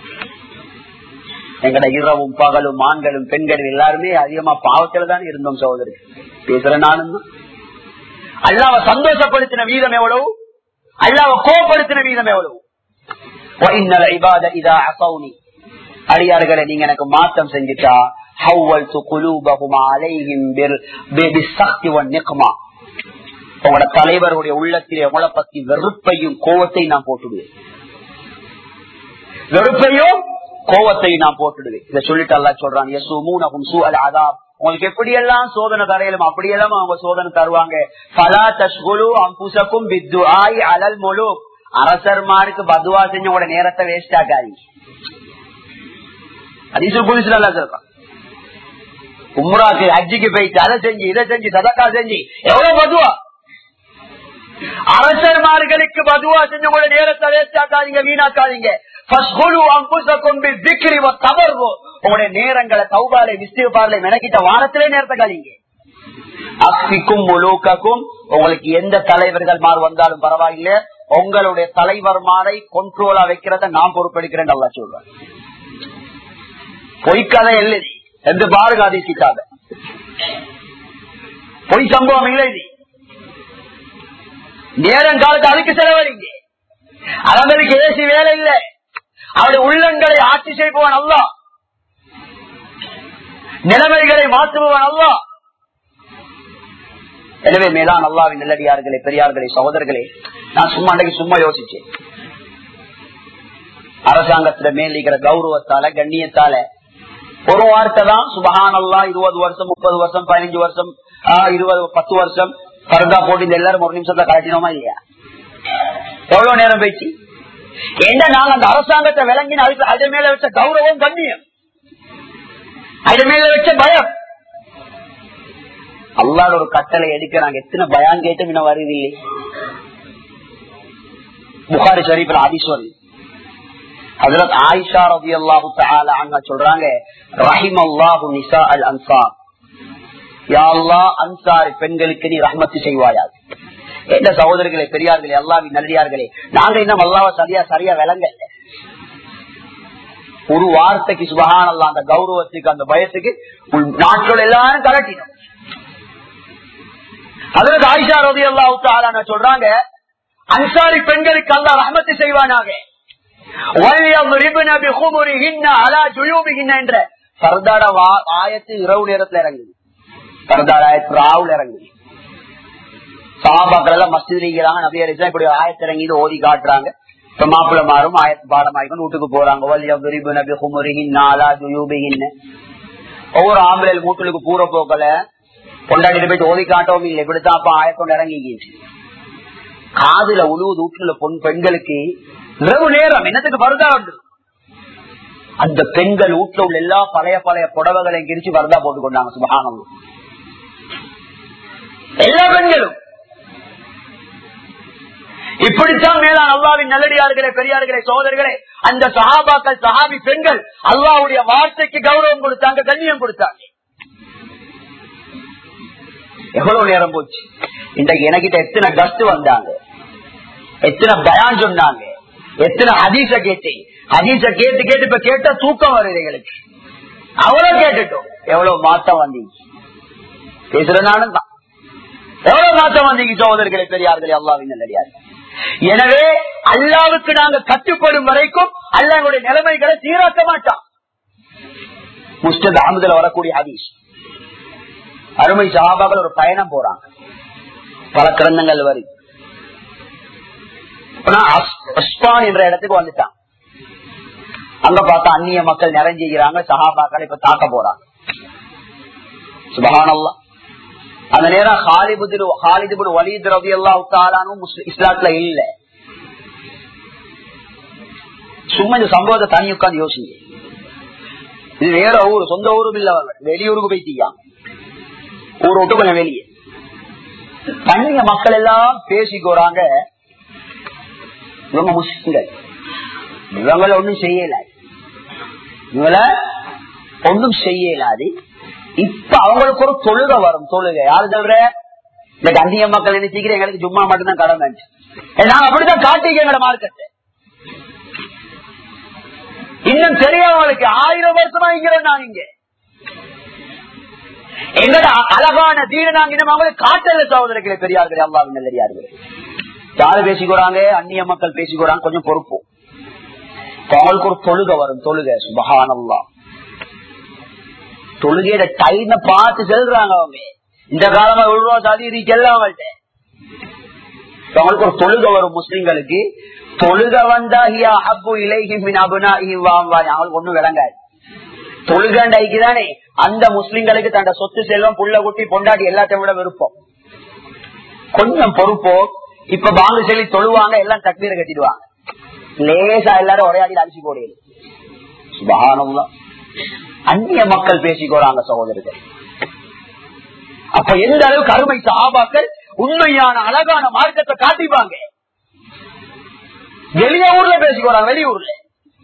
A: எங்கட இரவும் பகலும் ஆண்களும் பெண்களும் எல்லாருமே அதிகமா பாவத்துல தான் இருந்தோம் சகோதரி பேசுற நானும் தான். அல்லாவ சந்தோஷப்படுத்தின வீதம் எவ்வளவு அல்லாவ கோபப்படுத்தின வீதம் எவ்வளவு وَإِنَّ الْعِبَادَ إِذَا عَصَوْنِي அடியார்களை நீங்க எனக்கு மாற்றம் செஞ்சுட்டா حَوَّلْتُ قُلُوبَهُمْ عَلَيْهِمْ بِالْ- بِالسَّخْطِ وَالنِّقْمَةِ உங்களோட தலைவர்களுடைய உள்ளத்திலே உங்களை பத்தி வெறுப்பையும் கோவத்தையும் நான் போட்டுடுவேன் வெறுப்பையும் கோவத்தையும் நான் போட்டுடுவேன் இதை சொல்லிட்டு அல்லா சொல்றான் யசுமூனஹும் சூஅல் அதாப் உங்களுக்கு எப்படி எல்லாம் சோதனை தரையிலும் அப்படியெல்லாம் அவங்க சோதனை தருவாங்க பலா தஷ்குலு அம்புசக்கும் பித்துஆய் அலல் முழு அரசர்மாருக்கு பதுவா செஞ்சு உங்களோட நேரத்தை வேஸ்ட் ஆகாது அதிசு புலிசுல அல்லா சொல்றான் உம்ராக்கு ஹஜ்ஜிக்கு போயிட்டு அதை செஞ்சு இதை செஞ்சு சதக்கா செஞ்சு எவ்வளவு பதுவா அரசர்மார்களுக்கு பதுவா செஞ்சு உங்களோட நேரத்தை வேஸ்ட் ஆக்காதீங்க வீணாக்காதீங்க ஃபஸ்குலு அம்புசக்கும் பித்திக்ரி வ தபர்வு. உங்களுடைய நேரங்களை தௌபாலை விஸ்திபாலை மெனக்கிட்ட வாரத்திலே நேரத்தை காலிங்க அஸ்திக்கும் முழுக்கக்கும் உங்களுக்கு எந்த தலைவர்கள் மாறு வந்தாலும் பரவாயில்லை உங்களுடைய தலைவர்மாரை கொண்ட்ரோலா வைக்கிறத நான் பொறுப்பெடுக்கிறேன் நல்லா சொல்றேன் பொய்க்கதை எழுதி எந்த பாருங்க அதிர்ச்சிக்காத பொய் சம்பவம் இல்லை இது நேரம் காலத்து அதுக்கு செலவழிங்க அவங்களுக்கு ஏசி வேலை இல்லை அவருடைய உள்ளங்களை ஆட்சி செய்பவன் அல்ல நிலைமைகளை மாற்றுபவன் அல்ல எனவே மேலான் அல்லாவின் நல்லடியார்களே பெரியார்களே சகோதரர்களே நான் சும்மா அன்றைக்கு சும்மா யோசிச்சேன் அரசாங்கத்துல மேலிக்கிற கௌரவத்தால கண்ணியத்தால ஒரு வார்த்தை தான் சுபஹான் அல்லா இருபது வருஷம் முப்பது வருஷம் பதினஞ்சு வருஷம் ஆஹ், இருபது பத்து வருஷம் பரதா போட்டு இந்த எல்லாரும் ஒரு நிமிஷத்தை கலட்டினோமா இல்லையா எவ்வளவு நேரம் போயிடுச்சு என்ன நாங்க அந்த அரசாங்கத்தை விளங்கின அதுக்கு அது மேல வச்ச கௌரவம் கண்ணியம் அது மேல வச்ச பயம் அல்லாத ஒரு கட்டளை எடுக்க நாங்க எத்தனை பயான் கேட்டும் இன்னும் வருது இல்லை புகாரி ஷரீஃபில் ஆதீஸ்வரி அதுல ஆயிஷா ரவி அல்லாஹு அங்க சொல்றாங்க ரஹிம் அல்லாஹு நிசா அல் அன்சார் யாழ்லா அன்சாரி பெண்களுக்கு நீ ரஹ்மத்து செய்வாயாது என்ன சகோதரர்களே பெரியார்களே அல்லாவின் நல்லியார்களே நாங்க இன்னும் அல்லாவ சரியா சரியா விளங்க ஒரு வார்த்தைக்கு சுபகான அல்லா அந்த கௌரவத்துக்கு அந்த பயத்துக்கு நாட்கள் எல்லாரும் கலட்டினோம் அதுல ஆயிஷா ரவி அல்லாஹு சொல்றாங்க அன்சாரி பெண்களுக்கு அல்லா ரஹமத்து செய்வானாக என்ற பரதாட ஆயத்து இரவு நேரத்துல இறங்குது பரதாட ஆயத்து ராவுல இறங்குது சாபாக்கள் எல்லாம் மஸ்ஜித் இருக்கிறாங்க நபி அலிசா இப்படி ஆயத்து இறங்கி ஓதி காட்டுறாங்க இப்ப மாப்பிள்ள மாறும் ஆயத்து பாடம் ஆகிக்கணும் வீட்டுக்கு போறாங்க ஒவ்வொரு ஆம்பளை மூட்டலுக்கு பூர போக்கல கொண்டாடிட்டு போயிட்டு ஓதி காட்டவும் இல்லை இப்படித்தான் அப்ப ஆயத்தோடு இறங்கிக்கிச்சு காதுல உழுவது வீட்டுல பொன் பெண்களுக்கு இரவு நேரம் என்னத்துக்கு வருதா உண்டு அந்த பெண்கள் வீட்டுல உள்ள எல்லா பழைய பழைய புடவைகளையும் கிரிச்சு வருதா போட்டு கொண்டாங்க சுபகானம் எல்லா பெண்களும் இப்படித்தான் மேலான அல்லாவின் நல்லடியார்களே பெரியார்களே சோதர்களே அந்த சஹாபாக்கள் சஹாபி பெண்கள் அல்லாவுடைய வார்த்தைக்கு கௌரவம் கொடுத்தாங்க கண்ணியம் கொடுத்தாங்க எவ்வளவு நேரம் போச்சு இன்றைக்கு எனக்கிட்ட எத்தனை கஸ்ட் வந்தாங்க எத்தனை பயான் சொன்னாங்க எத்தனை ஹதீச கேட்டேன் ஹதீச கேட்டு கேட்டு இப்ப கேட்டா தூக்கம் வருது எங்களுக்கு அவ்வளவு கேட்டுட்டோம் எவ்வளவு மாத்தம் வந்தீங்க பேசுறதுனாலும் தான் எவ்வளவு மாத்தம் வந்தீங்க சோதர்களே பெரியார்களே அல்லாவின் நல்லடியார்கள் எனவே அல்லாவுக்கு நாங்க கட்டுப்படும் வரைக்கும் அல்லாவுடைய நிலைமைகளை சீராக்க மாட்டான் முஸ்டத் அஹமதுல வரக்கூடிய ஹதீஸ் அருமை சகாபாக்கள் ஒரு பயணம் போறாங்க பல கிரந்தங்கள் வரி அஸ்பான் என்ற இடத்துக்கு வந்துட்டான் அங்க பார்த்தா அந்நிய மக்கள் நிறைஞ்சுக்கிறாங்க சகாபாக்கள் இப்ப தாக்க போறாங்க சுபகானல்லா அந்த நேரம் ஹாலிபுதிரு ஹாலிதுபுடு வலீத் ரவி அல்லா உத்தாலானும் இஸ்லாத்துல இல்ல சும்மா இந்த சம்பவத்தை தனி உட்காந்து யோசிங்க இது வேற ஊர் சொந்த ஊரும் இல்ல வெளியூருக்கு போயிட்டீங்க ஊர் விட்டு கொஞ்சம் வெளியே தனிய மக்கள் எல்லாம் பேசிக்கோறாங்க இவங்க முஸ்லிம்கள் இவங்களை ஒண்ணும் செய்யல இவங்களை ஒன்றும் செய்யலாது இப்ப அவங்களுக்கு ஒரு தொழுகை வரும் தொழுகை யாரு தவிர இந்த கந்திய மக்கள் நினைச்சுக்கிற எங்களுக்கு சும்மா மட்டும்தான் கடமை நாங்க அப்படித்தான் காட்டிக்க எங்களோட மார்க்கத்தை இன்னும் தெரியாமலுக்கு ஆயிரம் வருஷமா இங்க நான் இங்க எங்கட அழகான தீன நாங்க இன்னும் அவங்களுக்கு காட்டல சகோதரர்களே பெரியார்களே அல்லாவின் நல்லடியார்களே யாரு பேசிக்கிறாங்க அந்நிய மக்கள் பேசிக்கிறாங்க கொஞ்சம் பொறுப்பு அவங்களுக்கு ஒரு தொழுகை வரும் தொழுகை சுபகானல்லா தொழுகையோட டைம பார்த்து செல்றாங்க அவங்க இந்த காலமா விழுவோம் சதி செல்லாம் அவங்கள்ட்ட அவங்களுக்கு ஒரு தொழுகை வரும் முஸ்லிம்களுக்கு தொழுகை வந்தா அப்பு இலைஹின் அவங்களுக்கு ஒண்ணும் விளங்காது தொழுகண்டைக்கு தானே அந்த முஸ்லிம்களுக்கு தன்னை சொத்து செல்வம் புள்ள குட்டி பொண்டாடி எல்லாத்தையும் விட விருப்பம் கொஞ்சம் பொறுப்போ இப்ப பாங்கு சொல்லி தொழுவாங்க எல்லாம் தக்மீரை கட்டிடுவாங்க லேசா எல்லாரும் ஒரே அடியில் அடிச்சு போடுது சுபகானம்லாம் அந்நிய மக்கள் பேசிக்கோறாங்க சகோதரர்கள் அப்ப எந்த அளவுக்கு அருமை சாபாக்கள் உண்மையான அழகான மார்க்கத்தை காட்டிப்பாங்க வெளிய ஊர்ல பேசிக்கோறாங்க வெளியூர்ல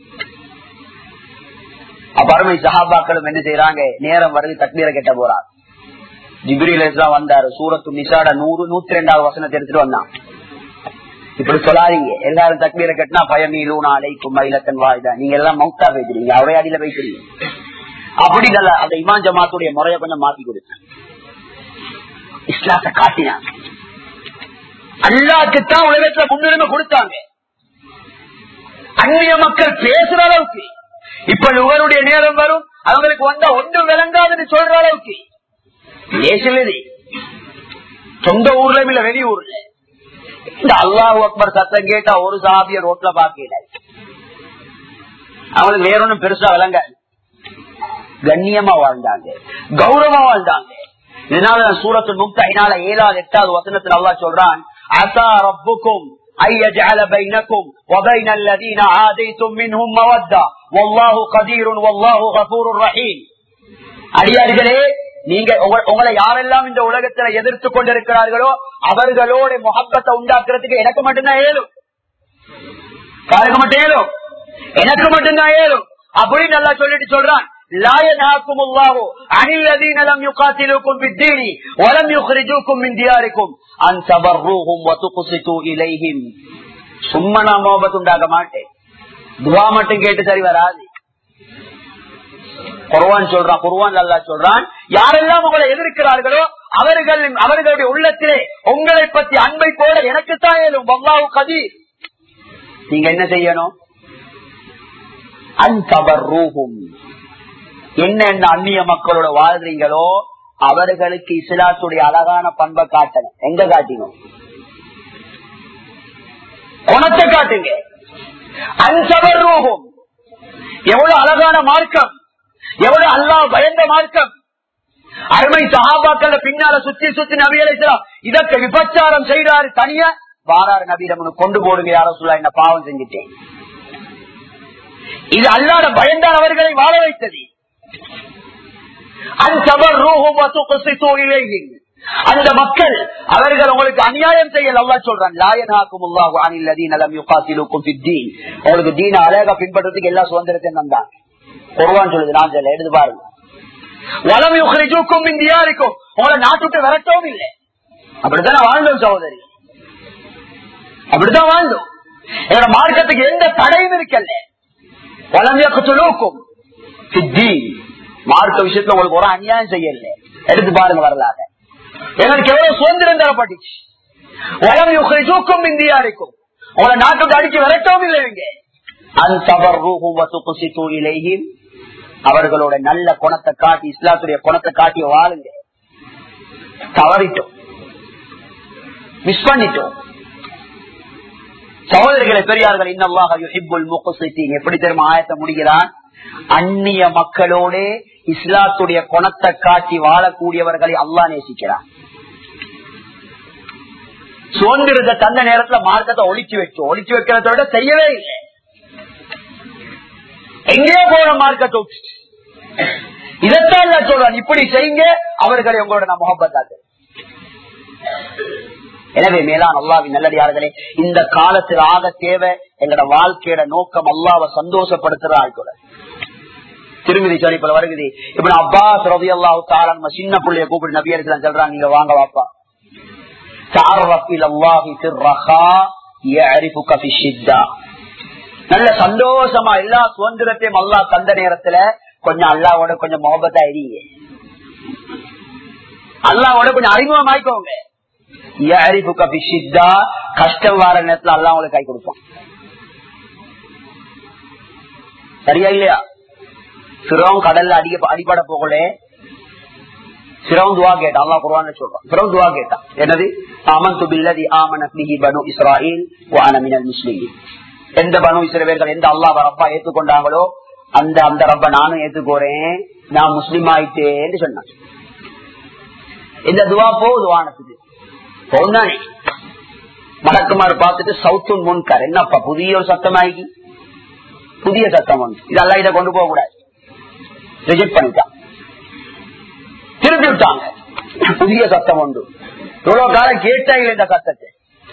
A: அப்ப அருமை சஹாபாக்களும் என்ன செய்யறாங்க நேரம் வருது தக்மீரை கெட்ட போறார் ஜிப்ரில வந்தாரு சூரத்து நிசாட நூறு நூத்தி ரெண்டாவது வசனத்தை எடுத்துட்டு வந்தான் இப்படி சொல்லாதீங்க எல்லாரும் தக்மீரை கட்டினா பயமீலூனா அலைக்கும் மயிலத்தன் வாய்தா நீங்க எல்லாம் மவுத்தா பேசுறீங்க அவரே அடியில பேசுறீங்க அப்படி நல்ல அந்த இமான் ஜமாத்துடைய முறையை கொஞ்சம் மாத்தி கொடுத்தேன் இஸ்லாத்தை காட்டினாங்க அல்லாக்குத்தான் உலகத்துல முன்னுரிமை கொடுத்தாங்க அந்நிய மக்கள் பேசுற அளவுக்கு இப்ப இவருடைய நேரம் வரும் அவங்களுக்கு வந்தா ஒன்றும் விளங்காதுன்னு சொல்ற அளவுக்கு பேசுவது சொந்த ஊர்ல இல்ல வெளியூர்ல இந்த அல்லாஹ் அக்பர் சத்தம் கேட்டா ஒரு சாபிய ரோட்ல பாக்கல அவங்களுக்கு வேற ஒன்றும் பெருசா விளங்காது கண்ணியமா வாழ்ந்தாங்க கௌரவமா வாழ்ந்தாங்க இதனால சூரத்து முக்தினால ஏழாவது எட்டாவது வசனத்தில் அல்லா சொல்றான் அசா ரப்புக்கும் ஐயஜால பைனக்கும் وبين الذين عاديتم منهم مودة والله قدير والله غفور رحيم அடியார்களே நீங்க உங்களை யாரெல்லாம் இந்த உலகத்துல எதிர்த்து கொண்டிருக்கிறார்களோ அவர்களோட முகப்பத்தை உண்டாக்குறதுக்கு எனக்கு மட்டும்தான் ஏழும் யாருக்கு மட்டும் ஏழும் எனக்கு மட்டும்தான் ஏறும் அப்படின்னு நல்லா சொல்லிட்டு சொல்றான் لا ينهاكم الله عن الذين لم يقاتلوكم في الدين ولم يخرجوكم من دياركم أن تبروهم وتقسطوا إليهم சும்மா நான் மோபத்து உண்டாக மாட்டேன் துவா மட்டும் கேட்டு சரி வராது குர்வான் சொல்றான் குர்வான் அல்லா சொல்றான் யாரெல்லாம் உங்களை எதிர்க்கிறார்களோ அவர்கள் அவர்களுடைய உள்ளத்திலே உங்களை பற்றி அன்பை போல எனக்குத்தான் ஏதும் வல்லாவு கதி நீங்க என்ன செய்யணும் அன்பவர் ரூகும் என்னென்ன அந்நிய மக்களோட வாழ்றீங்களோ அவர்களுக்கு இஸ்லாத்துடைய அழகான பண்பை காட்டணும் எங்க காட்டினோம் குணத்தை காட்டுங்க அன்பவர் ரூகும் எவ்வளவு அழகான மார்க்கம் எவ்வளவு அல்லா பயந்த மார்க்கம் அருமை சகாபாக்கள் பின்னால சுத்தி சுத்தி நபியலாம் இதற்கு விபச்சாரம் செய்யறாரு தனியா வாராறு நபியிடம் கொண்டு போடுங்க யாரோ சொல்ல என்ன பாவம் செஞ்சுட்டேன் இது அல்லாத பயந்தான் அவர்களை வாழ வைத்தது அந்த மக்கள் அவர்கள் உங்களுக்கு அநியாயம் செய்ய நல்லா சொல்றான் உங்களுக்கு தீன அழகா பின்பற்றதுக்கு எல்லா சுதந்திரத்தையும் தந்தான் குருவான் சொல்லுது நான் சொல்ல எடுத்து பாருங்க வளம் யுகரிஜுக்கும் இந்தியா இருக்கும் உங்களை நாட்டுக்கு விரட்டவும் இல்லை அப்படித்தானே வாழ்ந்தோம் சகோதரி அப்படித்தான் வாழ்ந்தோம் என்னோட மார்க்கத்துக்கு எந்த தடையும் இருக்கல்ல வளம் யக்குத்துலூக்கும் மார்க்க விஷயத்துல உங்களுக்கு ஒரு அநியாயம் செய்யல எடுத்து பாருங்க வரலாறு எங்களுக்கு எவ்வளவு சுதந்திரம் தரப்பட்டுச்சு வளம் யுகரிஜுக்கும் இந்தியா இருக்கும் உங்களை நாட்டுக்கு அடிச்சு விரட்டவும் இல்லை இவங்க அவர்களோட நல்ல குணத்தை காட்டி இஸ்லாத்துடைய குணத்தை காட்டி வாழுங்க தவறிட்டோம் மிஸ் பண்ணிட்டோம் சகோதரிகளை பெரியார்கள் எப்படி தெரியுமா ஆயத்தை முடிகிறான் அந்நிய மக்களோட இஸ்லாத்துடைய குணத்தை காட்டி வாழக்கூடியவர்களை அல்லா நேசிக்கிறான் சுதந்திரத்தை தந்த நேரத்துல மார்க்கத்தை ஒழிச்சு வச்சோம் ஒழிச்சு வைக்கிறத விட செய்யவே இல்லை எங்கேயோ போன மார்க்கத்தை இதைத்தான் சொல்றான் இப்படி செய்யுங்க அவர்களை உங்களோட நான் முகப்பத்தாது எனவே மேலான் அல்லாவின் நல்லடியார்களே இந்த காலத்தில் ஆக தேவை எங்களோட வாழ்க்கையோட நோக்கம் அல்லாவை சந்தோஷப்படுத்துற ஆட்கள திருமதி சரிப்பல வருகுது இப்ப அப்பாஸ் ரவி அல்லாஹு தாரன் சின்ன பிள்ளைய கூப்பிட்டு நபியர்கள் சொல்றாங்க நீங்க வாங்க வாப்பா நல்ல சந்தோஷமா எல்லா சுதந்திரத்தையும் அல்லா தந்த நேரத்துல கொஞ்சம் அல்லாவோட கொஞ்சம் முகபத்தா எரியுங்க அல்லாவோட கொஞ்சம் அறிமுகமாய்க்கோங்க கஷ்டம் வர நேரத்துல அல்லா உங்களுக்கு கை கொடுப்போம் சரியா இல்லையா சிரம் கடல்ல அடிக்க அடிப்பட போகல சிரம் துவா கேட்டா அல்லா குருவான சொல்றான் சிரம் துவா கேட்டான் என்னது அமன் துபில்லதி ஆமன பனு இஸ்ராயில் முஸ்லிம் எந்த பனு இஸ்ரவேர்கள் எந்த அல்லா ரப்பா ஏத்துக்கொண்டாங்களோ அந்த அந்த ரப்ப நானும் ஏத்துக்கோறேன் நான் முஸ்லீம் ஆயிட்டேன்னு சொன்னான் இந்த துவா போகுது வானத்துக்கு போந்தானே மலக்குமார் பார்த்துட்டு சவுத்துன் முன்கார் என்னப்பா புதிய ஒரு சத்தம் ஆகி புதிய சத்தம் வந்து இதெல்லாம் இதை கொண்டு போக கூடாது ரிஜெக்ட் பண்ணிட்டான் திருப்பி விட்டாங்க புதிய சத்தம் உண்டு இவ்வளவு காலம் கேட்டாங்க இந்த சத்தத்தை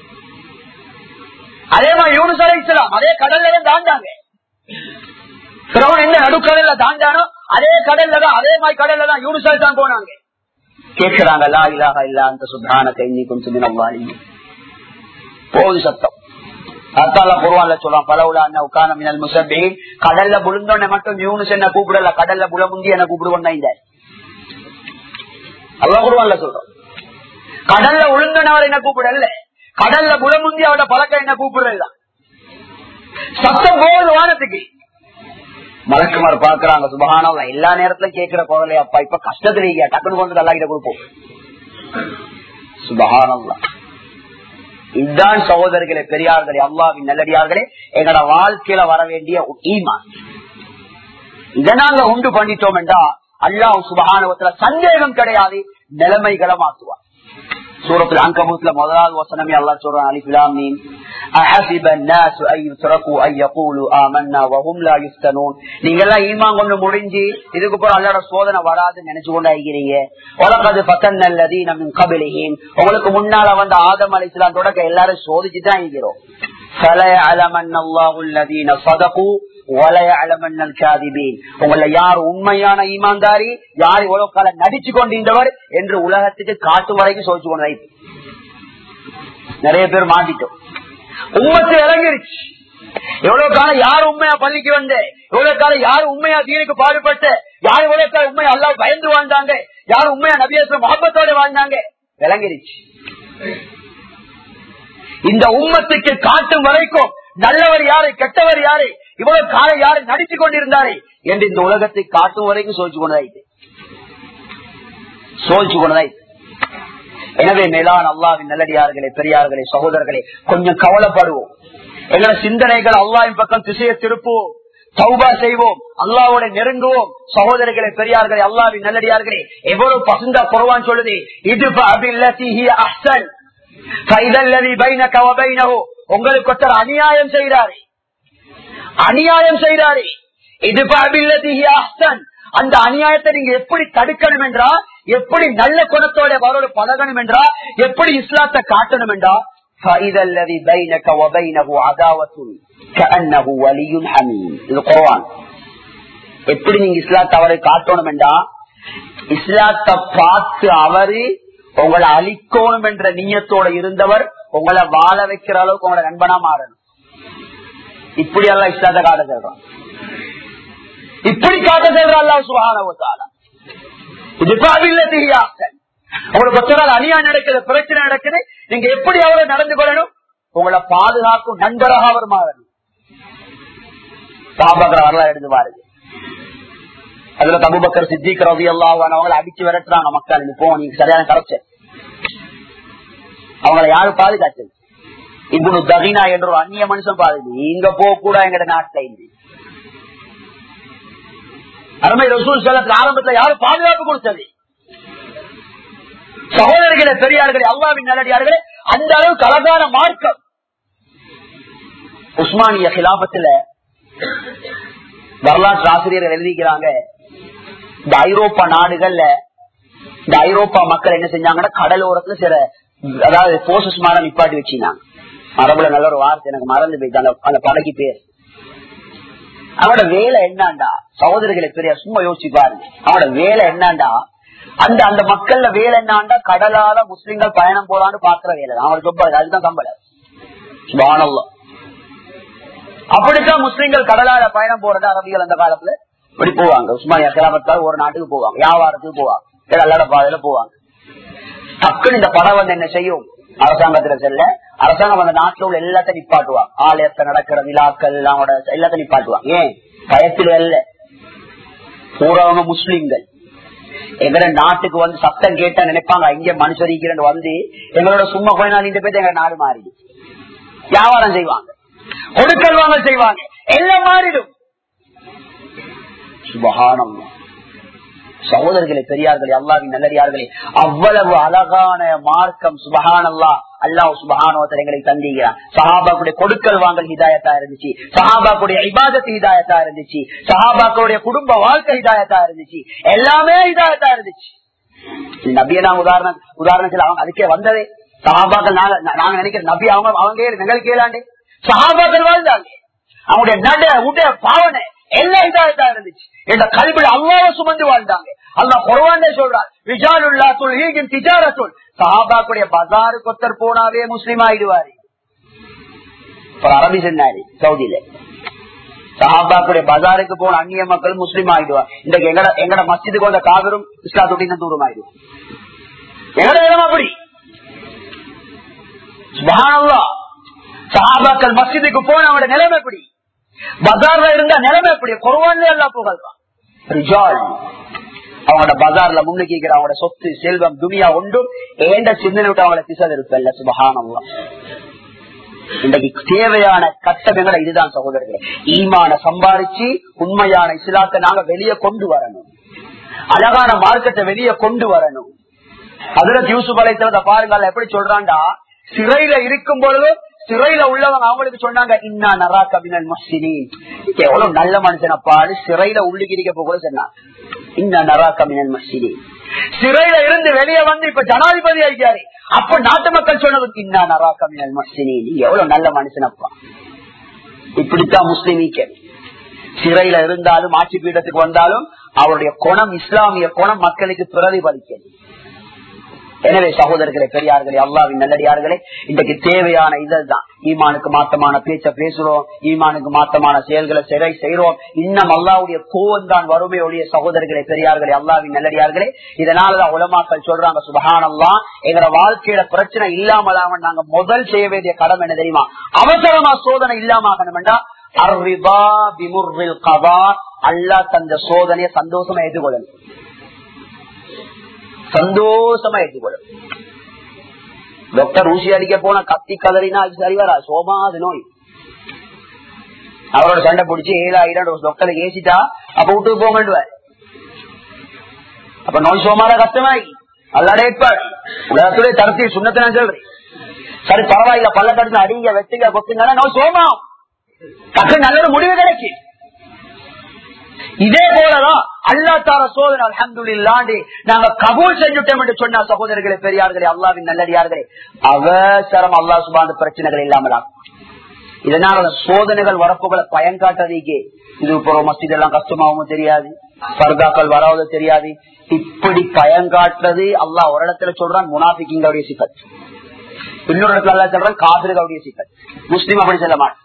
A: அதே மாதிரி யூனுஸ் அலைசலாம் அதே கடல்ல தாண்டாங்க எந்த நடுக்கடல்ல தாண்டானோ அதே கடல்ல தான் அதே மாதிரி கடல்ல தான் யூனுஸ் தான் போனாங்க கேட்கிறாங்க லா இலாக இல்ல அந்த சுத்தான கைக்கும் சுதினவாளி போது சத்தம் அத்தால குருவான்ல சொல்லலாம் பலவுல அண்ணா உட்கான மினல் முசபி கடல்ல புழுந்தோன்ன மட்டும் யூனுஸ் என்ன கூப்பிடல கடல்ல புலமுந்தி என்ன கூப்பிடுவோம் அல்லா குருவான்ல சொல்றோம் கடல்ல உளுந்தனவர் என்ன கூப்பிடல கடல்ல புலமுந்தி அவரோட பழக்கம் என்ன கூப்பிடுறது சத்தம் போகுது வானத்துக்கு மலக்குமார் பாக்குறாங்க சுபகானம் எல்லா நேரத்திலும் கேட்கிற குரலை அப்பா இப்ப கஷ்டத்துல டக்குனு கொண்டு நல்லா கிட்ட கொடுப்போம் சுபகானம் இதுதான் சகோதரர்களே பெரியார்களே அல்லாவின் நல்லடியார்களே எங்களோட வாழ்க்கையில வர வேண்டிய ஈமான் இதை நாங்க உண்டு பண்ணிட்டோம் என்றா அல்லாஹ் சுபகானவத்துல சந்தேகம் கிடையாது நிலைமைகளை மாற்றுவார் சூரத்தில் அங்கபூத்ல முதலாவது வசனமே அல்லா சொல்றான் அலிஃபிலாம் மீன் أحسب الناس أن يتركوا أن يقولوا آمنا وهم لا يفتنون நீங்க எல்லாம் ஈமான் கொண்டு முடிஞ்சு இதுக்கு போற அல்லாட சோதனை வராதுன்னு நினைச்சு கொண்டு ஆகிறீங்க உலகது பத்தன் الذين من قبلهم உங்களுக்கு முன்னால வந்த ஆதம் அலைஹிஸ்ஸலாம் தொடக்க எல்லாரும் சோதிச்சு தான் இருக்கிறோம் فَلَيَعْلَمَنَّ اللَّهُ الَّذِينَ صَدَقُوا வலையளமன்னல் காதிபீன் உங்களை யார் உண்மையான ஈமான்தாரி யார் இவ்வளவு காலம் நடிச்சு கொண்டிருந்தவர் என்று உலகத்துக்கு காட்டும் வரைக்கும் சோதிச்சு கொண்டு வைத்து நிறைய பேர் மாட்டிட்டோம் உம்மத்து இறங்கிருச்சு எவ்வளவு காலம் யார் உண்மையா பள்ளிக்கு வந்த எவ்வளவு காலம் யார் உண்மையா தீனுக்கு பாடுபட்ட யார் எவ்வளவு காலம் உண்மையா அல்லா பயந்து வாழ்ந்தாங்க யார் உண்மையா நபியத்துல முகப்பத்தோட வாழ்ந்தாங்க விளங்கிருச்சு இந்த உம்மத்துக்கு காட்டும் வரைக்கும் நல்லவர் யாரு கெட்டவர் யாரு இவ்வளவு காலம் யாரு நடிச்சு கொண்டிருந்தாரு என்று இந்த உலகத்தை காட்டும் வரைக்கும் சோதிச்சு கொண்டதாயிட்டு சோதிச்சு கொண்டதாயிட்டு எனவே மேலான அல்லாவின் நல்லடியார்களே பெரியார்களே சகோதரர்களே கொஞ்சம் கவலைப்படுவோம் எங்களை சிந்தனைகள் அல்லாவின் பக்கம் திசையை திருப்புவோம் சௌபா செய்வோம் அல்லாவோட நெருங்குவோம் சகோதரர்களே பெரியார்களே அல்லாவின் நல்லடியார்களே எவ்வளவு பசுந்தா குறவான் சொல்லுது இது அஹ்சன் உங்களுக்கு ஒருத்தர் அநியாயம் செய்கிறாரு அநியாயம் செய்கிறாரு இது அஹ்சன் அந்த அநியாயத்தை நீங்க எப்படி தடுக்கணும் என்றா எப்படி நல்ல குணத்தோட அவரோட பழகணும் என்றா எப்படி இஸ்லாத்தை காட்டணும் என்றா எப்படி நீங்க இஸ்லாத்தை அவரை காட்டணும் என்றா இஸ்லாத்தை பார்த்து அவரு உங்களை அழிக்கணும் என்ற நீயத்தோட இருந்தவர் உங்களை வாழ வைக்கிற அளவுக்கு உங்களோட நண்பனா மாறணும் இப்படி எல்லாம் இஸ்லாத்தை காட்ட சொல்றான் இப்படி காட்ட சொல்ற அல்லா சுகானவத்தால இது உங்களுக்கு ஒத்தரால் அநியா நடக்குது பிரச்சனை நடக்குது நீங்க எப்படி அவரை நடந்து கொள்ளணும் உங்களை பாதுகாக்கும் நண்பராக அவர் மாறணும் சாபகர் வரலாறு எடுத்து பாருங்க அதுல தபுபக்கர் சித்திக் ரவி எல்லாம் அவங்களை அடிச்சு விரட்டுறாங்க மக்கள் நீங்க போ நீங்க சரியான கரைச்ச அவங்களை யாரு பாதுகாத்தது இப்படி தகினா என்ற ஒரு அந்நிய மனுஷன் பாதுகாது இங்க போக கூட எங்க நாட்டுல இருந்து அருமை ரசூல் செல்லத்துக்கு ஆரம்பத்துல யாரு பாதுகாப்பு கொடுத்தது சகோதரர்களே பெரியார்களே அல்லாவின் நல்லடியார்களே அந்த அளவுக்கு அழகான மார்க்கம் உஸ்மானிய கிலாபத்துல வரலாற்று ஆசிரியர்கள் எழுதிக்கிறாங்க இந்த ஐரோப்பா நாடுகள்ல இந்த ஐரோப்பா மக்கள் என்ன செஞ்சாங்கன்னா கடலோரத்துல சில அதாவது போசஸ் மாற நிப்பாட்டி வச்சிருந்தாங்க மரபுல நல்ல ஒரு வார்த்தை எனக்கு மறந்து போயிட்டு அந்த அந்த படகு பேர் அவனோட வேலை என்னண்டா சகோதரிகளை பெரிய சும்மா யோசிச்சு பாருங்க அவனோட வேலை என்னண்டா அந்த அந்த மக்கள்ல வேலை என்னாண்டா கடலால முஸ்லிம்கள் பயணம் போலான்னு பாக்குற வேலை அவனோட சொப்ப அதுதான் சம்பளம் சுபானல்லாம் அப்படித்தான் முஸ்லிம்கள் கடலால பயணம் போறது அரபிகள் அந்த காலத்துல இப்படி போவாங்க உஸ்மானியா கிராமத்தால் ஒரு நாட்டுக்கு போவாங்க வியாபாரத்துக்கு போவாங்க எல்லாரோட பாதையில போவாங்க டக்குன்னு இந்த படம் வந்து என்ன செய்யும் அரசாங்கத்துல செல்ல அரசாங்கம் அந்த நாட்டுல உள்ள எல்லாத்தையும் நிப்பாட்டுவாங்க ஆலயத்தை நடக்கிற விழாக்கள் அவங்களோட எல்லாத்தையும் நிப்பாட்டுவாங்க ஏன் பயத்துல இல்ல பூரவங்க முஸ்லிம்கள் எங்கட நாட்டுக்கு வந்து சத்தம் கேட்டா நினைப்பாங்க இங்க மனுஷரிக்கிறேன் வந்து எங்களோட சும்மா கொஞ்ச நாள் இந்த பேர் எங்க நாடு மாறிடு வியாபாரம் செய்வாங்க கொடுக்கல் வாங்க செய்வாங்க எல்லாம் மாறிடும் சுபகானம் சகோதரர்களே பெரியார்களே அல்லாவின் நல்லடியார்களே அவ்வளவு அழகான மார்க்கம் சுபகான் அல்லா அல்லாஹ் சுபகானோத்தர் எங்களை தந்திக்கிறான் சஹாபாக்குடைய கொடுக்கல் வாங்கல் ஹிதாயத்தா இருந்துச்சு சஹாபாக்குடைய இபாதத்து ஹிதாயத்தா இருந்துச்சு சஹாபாக்களுடைய குடும்ப வாழ்க்கை ஹிதாயத்தா இருந்துச்சு எல்லாமே ஹிதாயத்தா இருந்துச்சு நபிய நான் உதாரணம் உதாரணத்தில் அவங்க அதுக்கே வந்ததே சஹாபாக்கள் நாங்க நாங்க நினைக்கிற நபி அவங்க அவங்க நிகழ் கேளாண்டே சஹாபாக்கள் வாழ்ந்தாங்க அவங்களுடைய நட உட பாவனை எல்லாம் இதாகத்தான் இருந்துச்சு இந்த கல்வியில் அல்லாவ சுமந்து வாழ்ந்தாங்க அல்லா குறவாண்டே சொல்றார் விஜாலுல்லா சொல் ஈகின் திஜார சொல் சஹாபாக்குடைய பஜாரு கொத்தர் போனாவே முஸ்லீம் ஆயிடுவாரு அரபி சொன்னாரு சவுதியில சஹாபாக்குடைய பஜாருக்கு போன அந்நிய மக்கள் முஸ்லீம் ஆயிடுவார் இன்றைக்கு எங்கட எங்கட மஸ்ஜிதுக்கு வந்த காவிரும் இஸ்லாத்துடைய தூரம் ஆயிடுவோம் எங்கட இடம் அப்படி சஹாபாக்கள் மஸ்ஜிதுக்கு போன அவனோட நிலைமை எப்படி பஜார்ல இருந்தா நிலைமை எப்படி குறவான்ல எல்லாம் புகழ்வான் அவங்களோட பஜார்ல முன்னுக்கு அவங்களோட சொத்து செல்வம் துணியா ஒன்றும் ஏண்ட சிந்தனை விட்டு அவங்கள திசல் இருப்பல்ல சுபகானம்ல இன்றைக்கு தேவையான கட்டமைகளை இதுதான் சகோதரர்கள் ஈமான சம்பாதிச்சு உண்மையான இஸ்லாத்தை நாங்க வெளியே கொண்டு வரணும் அழகான மார்க்கத்தை வெளியே கொண்டு வரணும் அதுல யூசுப் அலைத்தவத பாருங்க எப்படி சொல்றான்டா சிறையில இருக்கும் பொழுது சிறையில உள்ளவங்க அவங்களுக்கு சொன்னாங்க இன்னா நரா கபினல் மசினின் எவ்வளவு நல்ல மனுஷனப்பாடு சிறையில உள்ளுக்கிரிக்க போக சொன்னான் இன்னா நரா கபினல் மசினி சிறையில இருந்து வெளியே வந்து இப்ப ஜனாதிபதி ஆகியாரு அப்ப நாட்டு மக்கள் சொன்னது இன்னா நரா கபினல் மசினி நீ எவ்வளவு நல்ல மனுஷனப்பா இப்படித்தான் முஸ்லிம் சிறையில இருந்தாலும் ஆட்சி பீடத்துக்கு வந்தாலும் அவருடைய குணம் இஸ்லாமிய குணம் மக்களுக்கு பிரதிபலிக்கிறது எனவே சகோதரர்களே பெரியார்களே அல்லாவின் நல்லடியார்களே இன்றைக்கு தேவையான இதுதான் ஈமானுக்கு மாத்தமான பேச்ச பேசுறோம் ஈமானுக்கு மாத்தமான செயல்களை சிறை செய்யறோம் இன்னும் அல்லாவுடைய கோவம் தான் வறுமை ஒழிய சகோதரர்களே பெரியார்களே அல்லாவின் நல்லடியார்களே இதனாலதான் உலமாக்கள் சொல்றாங்க சுபகானல்லா எங்களோட வாழ்க்கையில பிரச்சனை இல்லாமலாம நாங்க முதல் செய்ய வேண்டிய கடமை என்ன தெரியுமா அவசரமா சோதனை இல்லாம ஆகணும்டா அர்ரிபா பிமுர்ரில் கபா அல்லா தந்த சோதனையை சந்தோஷமா எதிர்கொள்ளணும் சந்தோஷமா ஏற்றுக்கொள்ளும் டாக்டர் ஊசி அடிக்க போன கத்தி கதறினா அது சரி வரா சோமா அது நோய் அவரோட சண்டை பிடிச்சி ஏழாயிரம் டாக்டர் ஏசிட்டா அப்ப விட்டு போங்கண்டுவார் அப்ப நோய் சோமால கஷ்டமாயி அல்லாட ஏற்பாடு உலகத்துடைய தரத்தில் சுண்ணத்தை நான் சொல்றேன் சரி பரவாயில்ல பல்ல தடுத்து அடிங்க வெட்டுங்க கொத்துங்க நோய் சோமா டக்கு நல்ல ஒரு முடிவு கிடைக்கும் இதே போலதான் அல்லா தார சோதனை அலமது நாங்க கபூல் செஞ்சுட்டோம் என்று சொன்ன சகோதரர்களே பெரியார்களே அல்லாவின் நல்லடியார்களே அவசரம் அல்லா சுபாந்த பிரச்சனைகள் இல்லாமலா இதனால சோதனைகள் வரப்புகளை பயன் காட்டுறதுக்கே இது இப்போ மஸ்தித் எல்லாம் கஷ்டமாகவும் தெரியாது பர்தாக்கள் வராவது தெரியாது இப்படி பயன் காட்டுறது அல்லா ஒரு இடத்துல சொல்றான் முனாபிக்கிங்களுடைய சிக்கல் இன்னொரு இடத்துல அல்லா சொல்றான் காதலுடைய சிக்கல் முஸ்லீம் அப்படி சொல்ல மாட்டேன்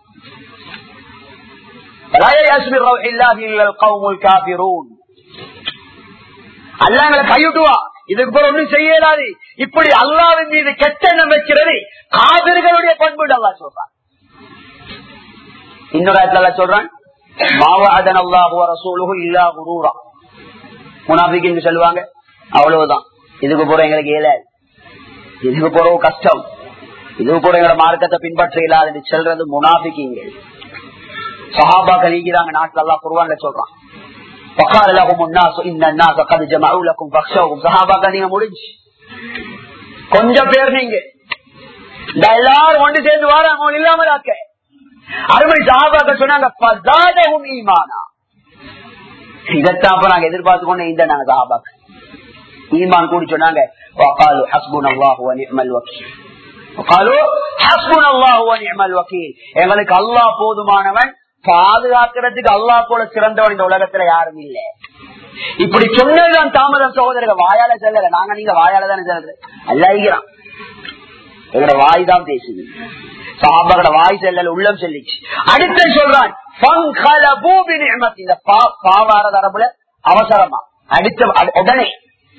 A: அல்லாங்களை கைவிட்டுவா இதுக்கு போல ஒண்ணும் செய்யலாது இப்படி அல்லாவின் மீது கெட்ட எண்ணம் வைக்கிறது காவிர்களுடைய பண்பு அல்லா சொல்றான் இன்னொரு இடத்துல சொல்றான் மாவாதன் அல்லாஹுவ ரசூலுகு இல்லா குரூரா முனாபிக்கு சொல்லுவாங்க அவ்வளவுதான் இதுக்கு போற எங்களுக்கு ஏலாது இதுக்கு போற கஷ்டம் இதுக்கு போற எங்களை மார்க்கத்தை பின்பற்ற இல்லாது சொல்றது முனாபிக்கிங்க சஹாபாக்கள் ஈகிறாங்க நாட்டுல எல்லாம் குருவான்ல சொல்றான் وقال لهم الناس ان الناس قد جمعوا لكم فاخشوهم சஹாபாக்கள் நீங்க முடிஞ்சு கொஞ்சம் பேர் நீங்க எல்லாரும் ஒன்று சேர்ந்து வாராங்க இல்லாமல் ஆக்க அருமை சஹாபாக்கள் சொன்னாங்க பதாதகும் ஈமானா இதத்தான் அப்ப நாங்க எதிர்பார்த்து கொண்டு இந்த நாங்க சஹாபாக்கள் ஈமான் கூடி சொன்னாங்க وقالوا حسبنا الله ونعم الوكيل وقالوا حسبنا الله ونعم الوكيل எங்களுக்கு அல்லாஹ் போதுமானவன் பாதுகாக்கிறதுக்கு அல்லா போல சிறந்தவன் இந்த உலகத்துல யாரும் இல்ல இப்படி சொன்னதுதான் தாமதம் சகோதரர்கள் வாயால செல்லல நாங்க நீங்க வாயால தானே செல்றது அல்லாய்கிறான் எங்களோட வாய் தான் பேசுது சாபாவோட வாய் செல்லல உள்ளம் செல்லிச்சு அடுத்து சொல்றான் இந்த பாவார தரப்புல அவசரமா அடுத்த உடனே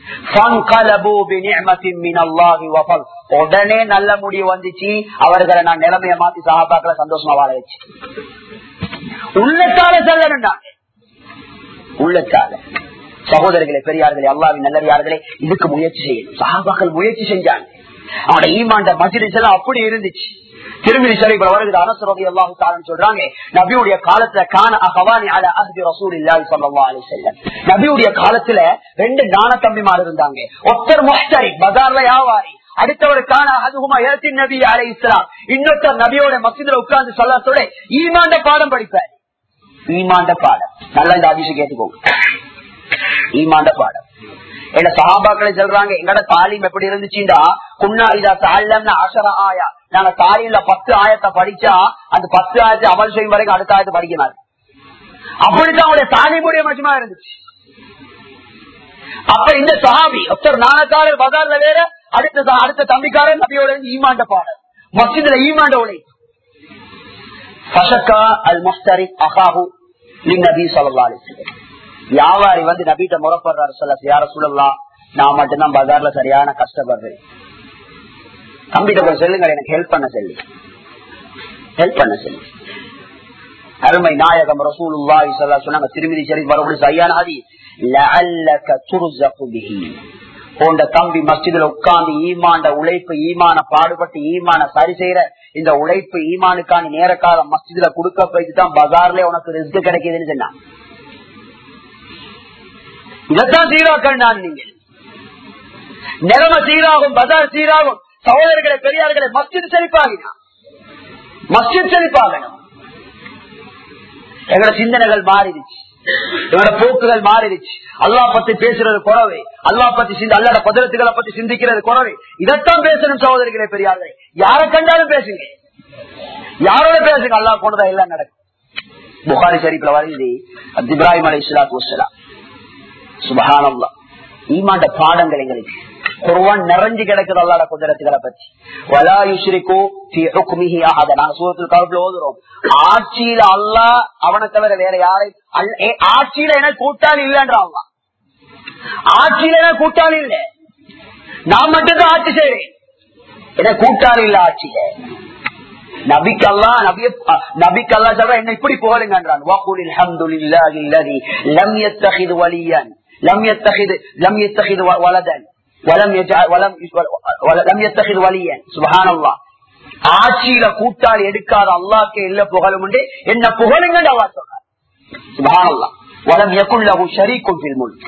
A: உடனே நல்ல முடிவு வந்துச்சு அவர்களை நான் நிலைமைய மாத்தி சகாபாக்களை சந்தோஷமா வாழ வச்சு உள்ளத்தால செல்லணும் உள்ளத்தால சகோதரர்களே பெரியார்களே அல்லாவின் நல்லறியார்களே இதுக்கு முயற்சி செய்யணும் சகாபாக்கள் முயற்சி செஞ்சாங்க அவனோட ஈமாண்ட மஜிலிஸ் எல்லாம் அப்படி இருந்துச்சு திருமதி சரிபுல வருகிறது அனசரோதி அல்லாஹு தாரன் சொல்றாங்க நபியுடைய காலத்துல காண அகவானி அல அஹதி ரசூல் இல்லாஹி ஸல்லல்லாஹு அலைஹி வஸல்லம் நபியுடைய காலத்துல ரெண்டு ஞான தம்பிமார் இருந்தாங்க ஒருத்தர் முஹ்தரி பஜார்ல வியாபாரி அடுத்தவருக்கான அதுகுமா ஏத்தின் நபி அலை இஸ்லாம் இன்னொருத்தர் நபியோட மசிதில உட்கார்ந்து சொல்லத்தோட ஈமாண்ட பாடம் படிப்பார் ஈமாண்ட பாடம் நல்லா இந்த அதிசயம் கேட்டுக்கோங்க ஈமாண்ட பாடம் என்ன சகாபாக்களை சொல்றாங்க எங்கட தாலீம் எப்படி இருந்துச்சுண்டா குன்னா இதா தாழ்லம்னு அசர ஆயா நாங்க தாலியில பத்து ஆயத்தை படிச்சா அந்த பத்து ஆயத்தை அமல் செய்யும் வரைக்கும் அடுத்த ஆயத்தை படிக்கணும் அப்படித்தான் அவருடைய தாலிமுடைய மட்டுமா இருந்துச்சு அப்ப இந்த சஹாபி ஒருத்தர் நாணக்காரர் பஜார்ல வேற அடுத்த அடுத்த தம்பிக்காரர் நபியோட ஈமாண்ட பாடல் மசிதுல ஈமாண்ட உலை ஃபஷக்கா அல் முஸ்தரி அகாஹு நபி சொல்லா அலிஸ்லம் வியாபாரி வந்து நபிட்ட முறப்படுறாரு சொல்ல யார சொல்லலாம் நான் மட்டும்தான் பஜார்ல சரியான கஷ்டப்படுறேன் தம்பிட்ட கொஞ்சம் சொல்லுங்க எனக்கு ஹெல்ப் பண்ண சொல்லி ஹெல்ப் பண்ண சொல்லி அருமை நாயகம் ரசூலுல்லாஹி ஸல்லல்லாஹு சொன்னாங்க திருமதி சரி மறுபடியும் சரியான ஹதி லஅல்லக துர்ஸகு பிஹி போன்ற தம்பி மஸ்ஜிதுல உட்கார்ந்து ஈமாண்ட உழைப்பு ஈமான பாடுபட்டு ஈமான சரி செய்யற இந்த உழைப்பு ஈமானுக்கான நேர காலம் மஸ்ஜிதுல கொடுக்க போயிட்டு தான் பஜார்ல உனக்கு ரிஸ்க் கிடைக்குதுன்னு சொன்னான் இதைத்தான் சீராக்கள் நான் நீங்க நிலைமை சீராகும் பஜார் சீராகும் சகோதரர்களை பெரியார்களை மஸ்ஜித் செழிப்பாகினா மஸ்ஜித் செழிப்பாகணும் எங்களோட சிந்தனைகள் மாறிடுச்சு எங்களோட போக்குகள் மாறிடுச்சு அல்லா பத்தி பேசுறது குறவு அல்லா பத்தி சிந்த அல்லாட பதரத்துகளை பத்தி சிந்திக்கிறது குறவு இதைத்தான் பேசணும் சகோதரிகளே பெரியார்களே யாரை கண்டாலும் பேசுங்க யாரோட பேசுங்க அல்லா கொண்டதா எல்லாம் நடக்கும் புகாரி ஷரீப்ல வருது அது இப்ராஹிம் அலி இஸ்லாத்து வசலாம் சுபஹானல்லா ஈமாண்ட பாடங்கள் எங்களுக்கு குர்வான் நிறைஞ்சு கிடக்குது அல்லாட குதிரத்துகளை பத்தி வலா யுஷ்ரிகு ஃபீ ஹுக்மிஹி அஹத நாங்க சூரத்துல் கஹ்ஃப்ல ஓதுறோம் ஆட்சியில அல்லாஹ் அவனை தவிர வேற யாரை அல்- ஏ, ஆட்சியில எனக்கு கூட்டாளி இல்லைன்றான் அல்லாஹ் ஆட்சியில எனக்கு கூட்டாளி இல்ல நான் மட்டும்தான் ஆட்சி செய்றேன் எனக்கு கூட்டாளி இல்ல ஆட்சியில நபிக்கல்லா நபிய நபிக்கல்லா சொல்ற என்ன இப்படி புகழுங்கன்றான் வகுல் அல்ஹம்துலில்லாஹி அல்லதி லம் யத்தகிது வலியன் லம் யத்தகிது லம் யத்தகிது வ- வலதன் வலம் யஜஅ- வலம் வல- லம் யத்தகிது வலியன் சுப்ஹானல்லாஹ் ஆட்சியில கூட்டாளி எடுக்காத அல்லாஹ்க்கே இல்ல புகழும் உண்டு என்ன புகழுங்கன்னு அல்லாஹ் சொல்றார் சுப்ஹானல்லாஹ் வலம் யகுல் லஹு ஷரீக்குன் ஃபில் முல்க்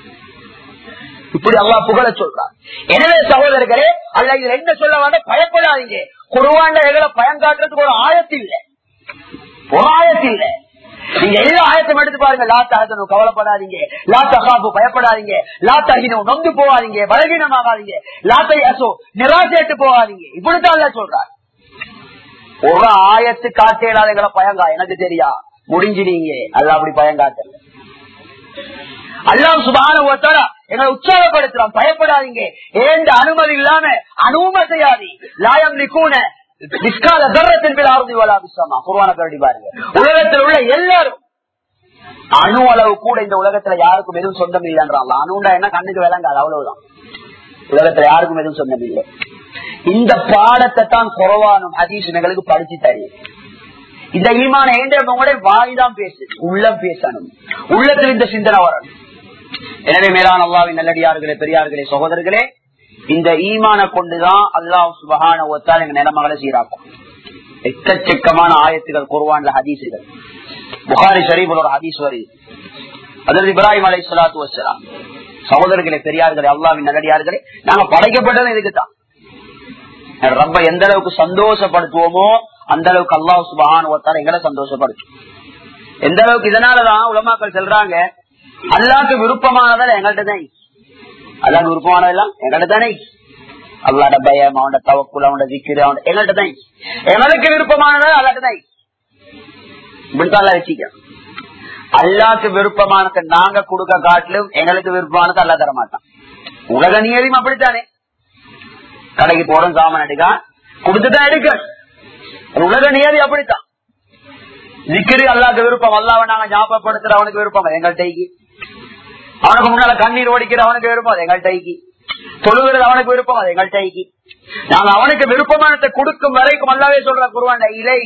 A: இப்படி அல்லாஹ் புகழ சொல்றார் எனவே சகோதரர்களே அல்ல இதுல என்ன சொல்ல வேண்டாம் பயப்படாதீங்க குருவாண்ட எங்களை பயம் காட்டுறதுக்கு ஒரு ஆயத்து இல்ல ஒரு ஆயத்து இல்ல நீங்க எல்லா ஆயத்தையும் எடுத்து பாருங்க லா தகதனும் கவலைப்படாதீங்க லா தகாபு பயப்படாதீங்க லா தகினும் நொந்து போகாதீங்க பலகீனமாகாதீங்க லா தை அசோ நிராசைட்டு போகாதீங்க இப்படித்தான் அல்ல சொல்றார் ஒரு ஆயத்து காட்டேடாத எங்களை பயங்கா எனக்கு தெரியா முடிஞ்சினீங்க அல்ல அப்படி பயங்காட்டல அல்லாஹ் சுபான எங்களை உற்சாகப்படுத்துறான் பயப்படாதீங்க ஏந்த அனுமதி இல்லாம அனுமதி செய்யாதி லாயம் நிக்கூன நிஷ்கால தர்றத்தின் மேல் ஆறுதி வலா விசாமா குருவான கரடி பாருங்க உலகத்தில் உள்ள எல்லாரும் அணு அளவு கூட இந்த உலகத்துல யாருக்கும் எதுவும் சொந்தம் இல்லைன்றாங்க அணுண்டா என்ன கண்ணுக்கு விளங்காது அவ்வளவுதான் உலகத்துல யாருக்கும் எதுவும் சொந்தம் இல்லை இந்த பாடத்தை தான் குறவானும் ஹதீஸ் எங்களுக்கு படிச்சு தருது இந்த ஈமான ஏந்திரவங்களோட வாய் தான் பேசு உள்ளம் பேசணும் உள்ளத்தில் இந்த சிந்தனை வரணும் எனவே மேலான அல்லாவின் நல்லடியார்களே பெரியார்களே சகோதரர்களே இந்த ஈமான கொண்டுதான் அல்லாஹ் சுபகான ஒத்தால் எங்க நிலமகளை சீராக்கும் எக்கச்சக்கமான ஆயத்துகள் குருவான்ல ஹதீசுகள் புகாரி ஷரீஃபில் ஒரு ஹதீஸ் வருது அதாவது இப்ராஹிம் அலை சலாத்து வசலாம் சகோதரர்களே பெரியார்களே அல்லாவின் நல்லடியார்களே நாங்க படைக்கப்பட்டது இதுக்குதான் ரொம்ப எந்த அளவுக்கு சந்தோஷப்படுத்துவோமோ அந்த அளவுக்கு அல்லாஹ் சுபஹான் ஒத்தால எங்களை சந்தோஷப்படுத்தும் எந்த அளவுக்கு இதனாலதான் உலமாக்கள் சொல்றாங்க அல்லாக்கு விருப்பமானதால எங்கள்கிட்ட தான் அல்லாக்கு விருப்பமானதெல்லாம் எங்கள்கிட்ட தானே அல்லாட பயம் அவனோட தவக்குள் அவனோட விக்கிரு அவனோட எங்கள்கிட்ட தான் எங்களுக்கு விருப்பமானதால் அல்லாட்ட தான் இப்படித்தான் அல்ல வச்சுக்க அல்லாக்கு விருப்பமானதை நாங்க கொடுக்க காட்டிலும் எங்களுக்கு விருப்பமானதை அல்லா தர மாட்டான் உலக நியதியும் அப்படித்தானே கடைக்கு போறோம் சாமான் எடுக்க கொடுத்துதான் எடுக்க உலக நியதி அப்படித்தான் நிக்கிரி அல்லாக்கு விருப்பம் அல்லாவ நாங்க ஞாபகப்படுத்துற அவனுக்கு விருப்பம் எங்கள்கிட்ட அவனுக்கு முன்னால கண்ணீர் ஓடிக்கிற அவனுக்கு விருப்பம் அது எங்கள்கிட்ட தொழுகிறது அவனுக்கு விருப்பம் அது எங்கள்கிட்ட நாங்க அவனுக்கு விருப்பமானத்தை கொடுக்கும் வரைக்கும் அல்லாவே சொல்ற குருவான்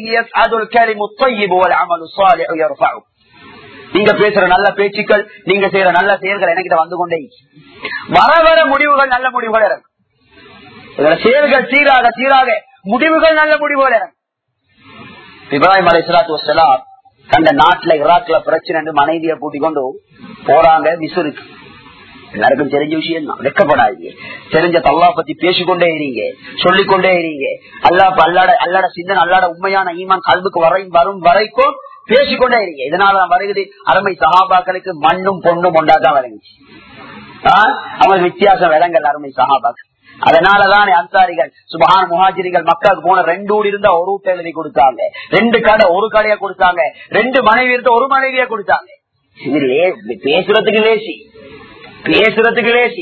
A: நீங்க பேசுற நல்ல பேச்சுக்கள் நீங்க செய்யற நல்ல செயல்கள் எனக்கு வந்து கொண்டே வர வர முடிவுகள் நல்ல முடிவுகள் இறங்கும் இதுல செயல்கள் சீராக சீராக முடிவுகள் நல்ல முடிவுகள் இறங்கும் இப்ராஹிம் அலை சலாத்து வசலாம் தந்த நாட்டுல ஈராக்ல பிரச்சனை மனைவியை கூட்டிக் கொண்டு போறாங்க மிசுருக்கு எல்லாருக்கும் தெரிஞ்ச விஷயம் தான் வெக்கப்படாதீங்க தெரிஞ்ச தல்லா பத்தி பேசிக்கொண்டே இருங்க சொல்லிக்கொண்டே இருங்க அல்லா அல்லாட அல்லாட சிந்தனை அல்லாட உண்மையான ஈமான் கல்வுக்கு வரை வரும் வரைக்கும் பேசிக்கொண்டே இருங்க இதனால வருகிறது அருமை சகாபாக்களுக்கு மண்ணும் பொண்ணும் ஒன்றாதான் விளங்குச்சு அவங்க வித்தியாசம் விளங்கல் அருமை சகாபாக்கள் அதனாலதான் அன்சாரிகள் சுபகான முகாஜிரிகள் மக்களுக்கு போன ரெண்டு ஊர் இருந்தா ஒரு வீட்டை எழுதி கொடுத்தாங்க ரெண்டு கடை ஒரு கடையை கொடுத்தாங்க ரெண்டு மனைவி இருந்தா ஒரு மனைவியை கொடுத்தாங்க இது பேசுறதுக்கு லேசி பேசுறதுக்கு லேசி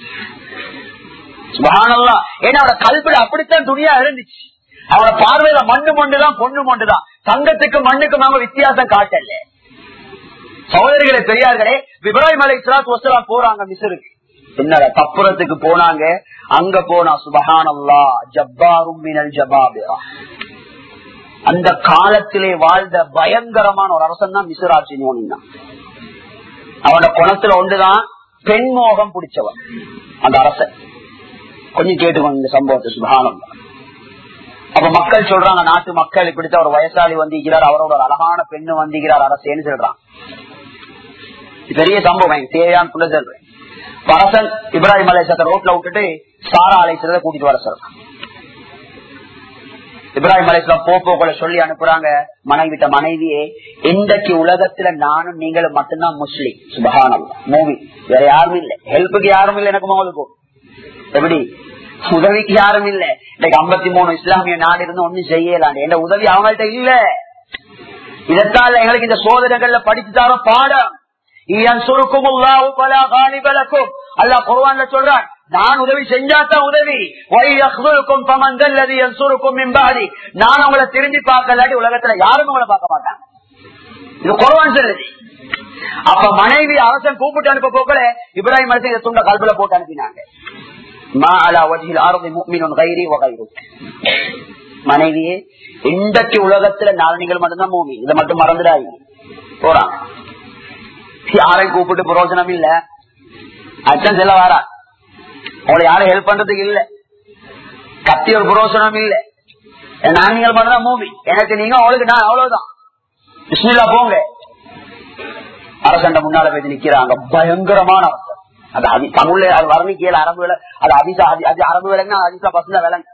A: சுபகானல்லா ஏன்னா அவட கல்வில அப்படித்தான் துணியா இருந்துச்சு அவட பார்வையில மண்ணு மண்டுதான் பொண்ணு மண்டுதான் தங்கத்துக்கு மண்ணுக்கு நாம வித்தியாசம் காட்டல சகோதரிகளை பெரியார்களே விபராய் மலை இஸ்லாத்து வசலாம் போறாங்க மிசருக்கு என்னடா தப்புறத்துக்கு போனாங்க அங்க போனா சுபஹானல்லா ஜப்பாரும் மினல் ஜபாபிரா அந்த காலத்திலே வாழ்ந்த பயங்கரமான ஒரு அரசன் தான் மிசுராட்சி நோனினா அவனோட குணத்துல ஒன்றுதான் பெண் மோகம் பிடிச்சவன் அந்த அரசன் கொஞ்சம் கேட்டுக்கோங்க இந்த சம்பவத்தை சுபஹானல்லா அப்ப மக்கள் சொல்றாங்க நாட்டு மக்கள் இப்படித்த ஒரு வயசாளி வந்திருக்கிறார் அவரோட ஒரு அழகான பெண்ணு வந்திருக்கிறார் அரசேன்னு சொல்றான் பெரிய சம்பவம் எனக்கு தேவையான புள்ள சொல்றேன் அரசன் இப்ராஹிம் அலேசத்தை ரோட்ல விட்டுட்டு சாரா அலேசத்தை கூட்டிட்டு வர சொல்றான் இப்ராஹிம் அலேஸ்லாம் போப்போக்களை சொல்லி அனுப்புறாங்க மனைவிட்ட மனைவியே இன்றைக்கு உலகத்துல நானும் நீங்களும் மட்டும்தான் முஸ்லீம் சுபகானம் மூவி வேற யாரும் இல்ல ஹெல்ப்புக்கு யாரும் இல்ல எனக்கு மகளுக்கும் எப்படி உதவிக்கு யாரும் இல்ல இன்னைக்கு ஐம்பத்தி மூணு இஸ்லாமிய நாடு இருந்து ஒன்னும் செய்யலாம் என்ற உதவி அவங்கள்ட்ட இல்ல இதத்தால எங்களுக்கு இந்த சோதனைகள்ல படிச்சு தர பாடம் சுருக்கும் அல்லா குர்வான்ல சொல்றான் நான் உதவி செஞ்சாத்தான் உதவி சுருக்கும் மிம்பாடி நான் உங்களை திரும்பி பார்க்கலாடி உலகத்துல யாரும் உங்களை பார்க்க மாட்டாங்க இது குர்வான் சொல்லுது அப்ப மனைவி அரசன் கூப்பிட்டு அனுப்ப போக்கல இப்ராஹிம் அரசன் இதை துண்ட கல்புல போட்டு அனுப்பினாங்க மனைவியே இன்றைக்கு உலகத்துல நாலு மட்டும்தான் மூமி இதை மட்டும் மறந்துடாது போறான் யாரையும் கூப்பிட்டு பிரயோஜனம் இல்ல அச்சன் செல்ல வாரா உங்களை யாரும் ஹெல்ப் பண்றதுக்கு இல்ல கத்தி ஒரு பிரயோஜனம் இல்ல நான் நீங்கள் மட்டும்தான் மூவி எனக்கு நீங்க அவளுக்கு நான் அவ்வளவுதான் பிஸ்மில்லா போங்க அரசண்ட முன்னால போய் நிக்கிறாங்க பயங்கரமான அரசன் அது அதி தமிழ்ல அது வர்ணிக்கல அரபு விலை அது அதிசா அது அரபு விலைன்னா அதிசா பசங்க விலங்கு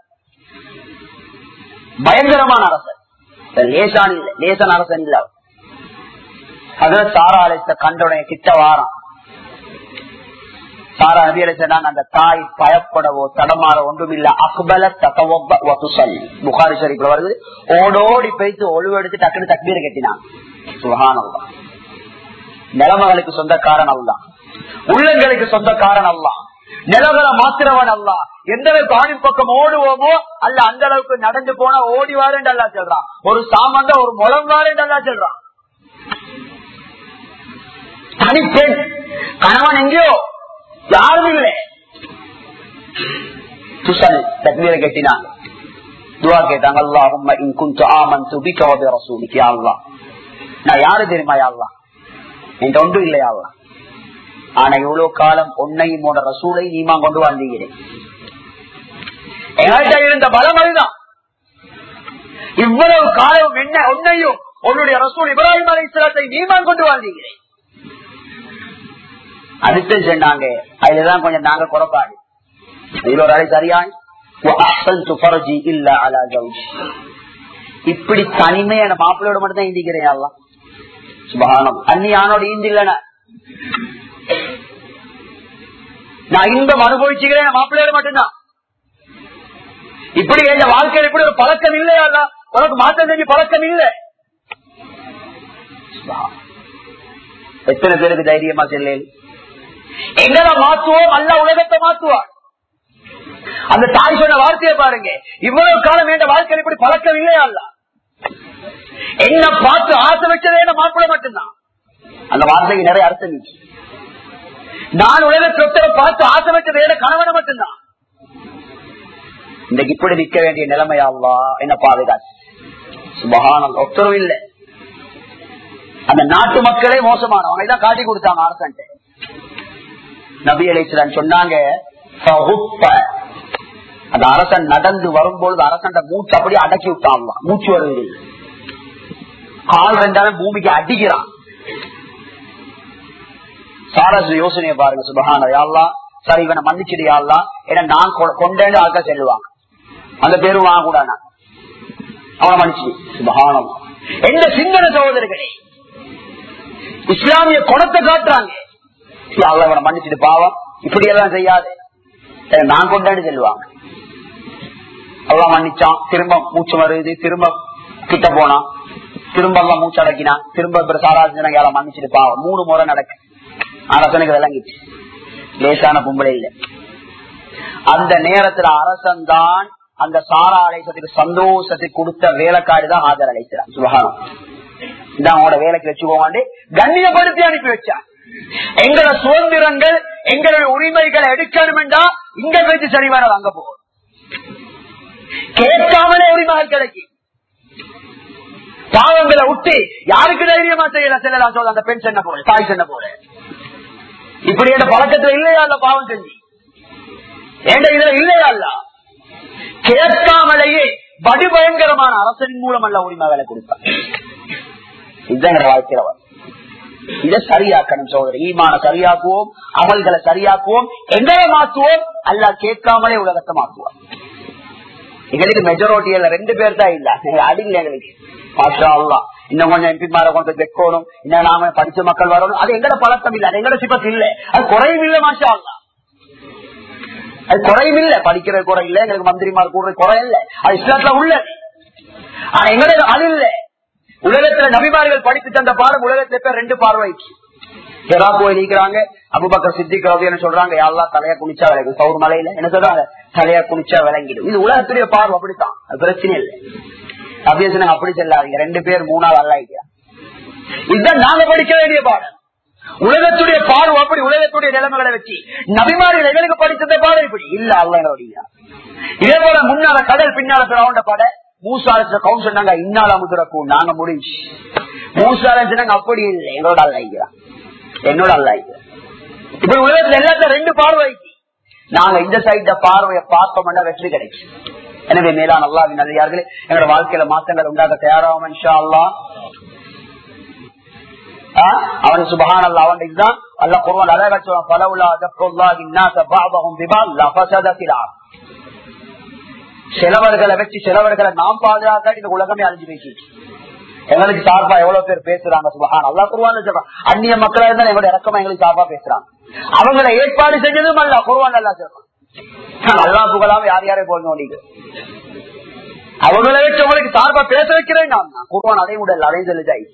A: பயங்கரமான அரசன் லேசான் இல்ல லேசன் அரசன் இல்ல அதுல சாரா அழைத்த கண்டோடைய கிட்ட வாரம் சாரா நபி அழைச்சாங்க அந்த தாய் பயப்படவோ தடமாற ஒன்றும் இல்ல அக்பல தகவல் புகாரி ஷரீப்ல வருது ஓடோடி போய்த்து ஒழுவெடுத்து டக்குனு தக்பீரை கட்டினான் சுகானவா நிலமகளுக்கு சொந்தக்காரன் அல்ல உள்ளங்களுக்கு சொந்தக்காரன் அல்ல நிலவரை மாத்திரவன் அல்ல எந்த பாடி பக்கம் ஓடுவோமோ அல்ல அந்த அளவுக்கு நடந்து போனா ஓடி வாரேன் அல்லா சொல்றான் ஒரு சாமந்த ஒரு முளம் வாரேன் அல்லா சொல்றான் தனிப்பெண் கணவன் எங்கேயோ யாரும் இல்லை துசல் தக்மீரை கட்டினாங்க துவா கேட்டாங்க அல்லாஹும் இன் குந்து ஆமன் துபிக்க வபி ரசூலிக்கு அல்லா நான் யாரு தெரியுமா யாழ்லா என் ஒன்றும் இல்லையாவா ஆனா இவ்வளவு காலம் உன்னையும் உன்னோட ரசூலை நீமா கொண்டு வாழ்ந்தீங்கிறேன் எங்கள்கிட்ட இருந்த பலம் அதுதான் இவ்வளவு காலம் என்ன உன்னையும் உன்னுடைய ரசூல் இப்ராஹிம் அலி இஸ்லாத்தை நீமான் கொண்டு வாழ்ந்தீங்கிறேன் அடுத்து சொன்னாங்க அதுலதான் கொஞ்சம் நாங்க குறைப்பாடு இதுல ஒரு அறை சரியாய் இப்படி தனிமையான மாப்பிள்ளையோட மட்டும் தான் இந்திக்கிறேன் எல்லாம் சுபகானம் அன்னி ஆனோட ஈந்தில்லன நான் இன்பம் அனுபவிச்சுக்கிறேன் மாப்பிள்ளையோட மட்டும்தான் இப்படி என் வாழ்க்கையில் இப்படி ஒரு பழக்கம் இல்லையா உனக்கு மாற்றம் செஞ்சு பழக்கம் இல்லை எத்தனை பேருக்கு தைரியமா செல்ல எங்களை மாற்றுவோம் அல்ல உலகத்தை மாற்றுவார் அந்த தாய் சொன்ன வார்த்தையை பாருங்க இவ்வளவு காலம் என்ற வாழ்க்கையில் இப்படி பழக்கம் இல்லையா அல்ல என்ன பார்த்து ஆசை வச்சதே என்ன மாப்பிள்ள மட்டும்தான் அந்த வார்த்தைக்கு நிறைய அர்த்தம் இருக்கு நான் உலக சொத்தை பார்த்து ஆசை வச்சது என்ன கணவனை மட்டும்தான் இன்னைக்கு இப்படி நிக்க வேண்டிய நிலைமையாவா என்ன பாதுகாத்து சுபகானம் ஒத்தரவு இல்லை அந்த நாட்டு மக்களே மோசமானவங்க இதான் காட்டி கொடுத்தாங்க அரசன் நபி அலிஸ்லான் சொன்னாங்க அந்த அரசன் நடந்து வரும்பொழுது அரசன் மூச்சு அப்படியே அடக்கி விட்டான் மூச்சு வருவது கால் ரெண்டாலும் பூமிக்கு அடிக்கிறான் சாரஸ் யோசனையை பாருங்க சுபகான யாழ்லா சரி இவனை மன்னிச்சிடு யாழ்லா ஏன்னா நான் கொண்டேன்னு ஆட்கள் செல்லுவாங்க அந்த பேரும் வாங்க கூட நான் அவனை மன்னிச்சு சுபகானம் எந்த சிந்தன சகோதரர்களே இஸ்லாமிய குணத்தை காட்டுறாங்க அவனை மன்னிச்சுட்டு பாவம் இப்படி எல்லாம் செய்யாது நான் கொண்டாடி செல்வாங்க எல்லாம் மன்னிச்சான் திரும்ப மூச்சு வருது திரும்ப கிட்ட போனான் திரும்ப எல்லாம் மூச்சு அடக்கினான் திரும்ப சாராஜன எல்லாம் மன்னிச்சுட்டு பாவம் மூணு முறை நடக்கு அரசனுக்கு விளங்கிச்சு லேசான பொம்பளை இல்ல அந்த நேரத்துல அரசன் தான் அந்த சாரா அழைச்சதுக்கு சந்தோஷத்தை கொடுத்த வேலைக்காரி தான் ஆதர் அழைக்கிறான் சுபகானம் இதான் அவங்களோட வேலைக்கு வச்சுக்கோமாண்டு கண்ணியப்படுத்தி அனுப்பி வச்சான் எங்களோட சுதந்திரங்கள் எங்களுடைய உரிமைகளை எடுக்கணும் என்றா இங்க வச்சு சரிவர வாங்க போகும் கேட்காமலே உரிமைகள் கிடைக்கும் பாவங்களை விட்டு யாருக்கு தைரியமா செய்யலாம் செல்லலாம் சொல்ல அந்த பெண் சென்ன போல தாய் சென்ன போல இப்படி என்ற பழக்கத்துல இல்லையா இல்ல பாவம் செஞ்சு ஏண்ட இதுல இல்லையா இல்ல கேட்காமலேயே படுபயங்கரமான அரசனின் மூலம் அல்ல உரிமை வேலை கொடுப்பார் இதுதான் வாழ்க்கையில வரும் இதை சரியாக்கணும் சோதரி ஈமான சரியாக்குவோம் அமல்களை சரியாக்குவோம் எங்களை மாற்றுவோம் அல்ல கேட்காமலே உலகத்தை மாற்றுவோம் எங்களுக்கு மெஜாரிட்டி ரெண்டு பேர் தான் இல்ல அடிக்கல எங்களுக்கு மாஷா அல்லா இன்னும் கொஞ்சம் எம்பி மார கொண்டு வைக்கணும் இன்னும் நாம படிச்ச மக்கள் வரணும் அது எங்கட பழக்கம் இல்ல அது எங்கட சிப்பத்து இல்ல அது குறையும் இல்ல மாஷா அல்லா அது குறையும் இல்ல படிக்கிற குறை இல்ல எங்களுக்கு மந்திரிமார் கூடுற குறை இல்ல அது இஸ்லாத்துல உள்ள ஆனா எங்களுக்கு அது இல்ல உலகத்துல நபிமார்கள் படித்து தந்த பாடம் உலகத்துல பேர் ரெண்டு பார்வைக்கு ஹெரா கோயில் இருக்கிறாங்க அபுபக்கர் சித்திக் ரவின்னு சொல்றாங்க யாரெல்லாம் தலையா குனிச்சா விளங்கும் சவுர் மலையில என்ன சொல்றாங்க தலையா குனிச்சா விளங்கிடும் இது உலகத்துடைய பார்வை அப்படித்தான் அது பிரச்சனை இல்லை அப்படியே சொன்னாங்க அப்படி செல்லாதீங்க ரெண்டு பேர் மூணாவது அல்லாயிக்கிறா இதுதான் நாங்க படிக்க வேண்டிய பாடம் உலகத்துடைய பார்வை அப்படி உலகத்துடைய நிலைமைகளை வச்சு நபிமார்கள் எங்களுக்கு படித்தத பாடம் இப்படி இல்ல அல்ல இதே போல முன்னால கடல் பின்னால பிறவண்ட பட மூசால கவுன் சொன்னாங்க இன்னால முதுரக்கும் நாங்க முடிஞ்சு மூசால சொன்னாங்க அப்படி இல்லை எங்களோட அல்ல என்னோட அல்ல இப்ப உலகத்துல எல்லாத்துல ரெண்டு பார்வை நாங்க இந்த சைட பார்வையை பார்த்தோம்னா வெற்றி கிடைக்கும் எனவே மேலான அல்லாவின் நல்லியார்களே எங்களோட வாழ்க்கையில மாற்றங்கள் உண்டாக தயாராகும் இன்ஷா அல்லா அவன் சுபஹான் அல்ல அவன் இதுதான் அல்ல குர்வான் அழகா சொல்லுவான் பலவுலா தப்புல்லாஹி நாச பாபஹும் பிபால் லஃபஸதத்தில் ஆர் சிலவர்களை வச்சு சிலவர்களை நாம் பாதுகாக்காட்டி இந்த உலகமே அழிஞ்சு பேசிட்டு எங்களுக்கு சார்பா எவ்வளவு பேர் பேசுறாங்க சுபஹான் அல்லா குருவான் சொல்றான் அந்நிய மக்களா இருந்தா எங்களோட இறக்கமா எங்களுக்கு சார்பா பேசுறாங்க அவங்களை ஏற்பாடு செஞ்சதும் அல்ல குருவான் அல்லா சொல்றான் அல்லா புகழாம யார் யாரே போகணும் நீங்க அவங்களை வச்சு உங்களுக்கு சார்பா பேச வைக்கிறேன் நான் குருவான் அதையும் விடல அதையும் சொல்லி ஜாய்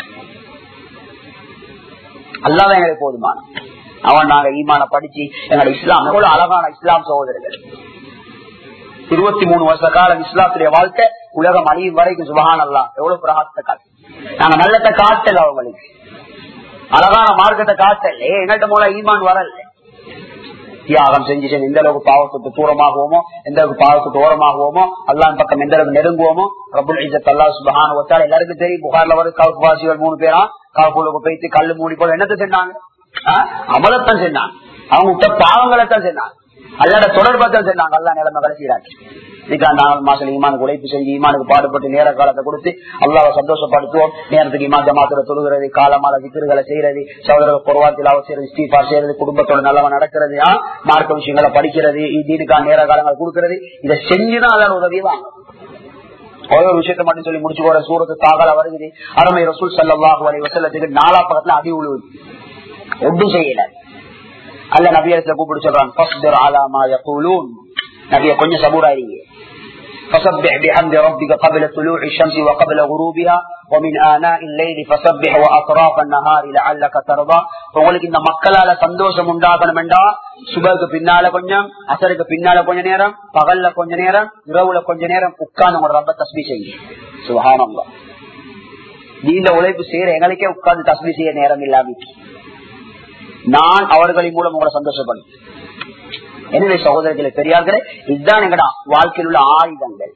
A: அல்லாதான் எங்களுக்கு போதுமான அவன் நாங்க ஈமான படிச்சு எங்களோட இஸ்லாம் எவ்வளவு அழகான இஸ்லாம் சகோதரர்கள் இருபத்தி மூணு வருஷ காலம் இஸ்லாத்துடைய வாழ்க்கை உலகம் அழியும் வரைக்கும் சுபகான் அல்லா எவ்வளவு பிரகாசத்தை காட்டு நாங்க நல்லத்தை காட்டல அவங்களுக்கு அழகான மார்க்கத்தை காட்டல எங்கள்கிட்ட மூலம் ஈமான் வரல தியாகம் செஞ்சு செஞ்சு எந்த அளவுக்கு பாவத்துக்கு தூரமாகுவோமோ எந்த அளவுக்கு பாவத்துக்கு ஓரமாகுவோமோ அல்லான் பக்கம் எந்த அளவுக்கு நெருங்குவோமோ ரபுல் இஜத் அல்லா சுபஹான் ஒத்தால் எல்லாருக்கும் தெரியும் புகார்ல வரும் கவுக்கு வாசிகள் மூணு பேரா காப்புளுக்கு போயிட்டு கல்லு மூடி போல என்னத்தை செஞ்சாங்க அமலத்தான் செஞ்சாங்க அவங்க விட்ட பாவங்களை தான் செஞ்சாங்க அல்லாட தொடர்பத்தான் செஞ்சாங்க அல்லா நிலைமை கடைசிறாங்க இதுக்கு நாலு மாசம் ஈமானுக்கு உழைப்பு செஞ்சு ஈமானுக்கு பாடுபட்டு நேர காலத்தை கொடுத்து அல்லாவை சந்தோஷப்படுத்துவோம் நேரத்துக்கு இமா ஜமாத்துல தொழுகிறது காலமால விக்கிரகளை செய்யறது சகோதர குறவாத்தில் அவசியம் ஸ்டீஃபா செய்யறது குடும்பத்தோட நல்லவா நடக்கிறது மார்க்க விஷயங்களை படிக்கிறது தீனுக்கான நேர காலங்களை கொடுக்கறது இதை செஞ்சுதான் அதோட உதவி வாங்க ஒரே ஒரு விஷயத்தை மட்டும் சொல்லி முடிச்சு போற சூரத்து தாகல வருகிறது அருமை ரசூல் சல்லாஹு அலி வசல்லத்துக்கு நாலா பக்கத்துல அடி உழுவுது ஒன்றும் செய்யல அல்ல நபியரத்துல கூப்பிட்டு சொல்றான் நபிய கொஞ்சம் சபூராயிருங்க فسبح بحمد ربك قبل طلوع الشمس وقبل غروبها ومن آناء الليل فسبح وأطراف النهار لعلك ترضى உங்களுக்கு இந்த மக்களால சந்தோஷம் உண்டாகணும் என்றா சுபருக்கு பின்னால கொஞ்சம் அசருக்கு பின்னால கொஞ்ச நேரம் பகல்ல கொஞ்ச நேரம் இரவுல கொஞ்ச நேரம் உட்கார்ந்து உங்களோட ரப்ப தஸ்மி செய்யுங்க சுகானம்லாம் நீண்ட உழைப்பு செய்யற எங்களுக்கே உட்கார்ந்து தஸ்மி செய்ய நேரம் இல்லாம நான் அவர்களின் மூலம் உங்களை சந்தோஷப்படும் எனவே சகோதரர்களே பெரியார்களே இதுதான் எங்கடா வாழ்க்கையில் உள்ள ஆயுதங்கள்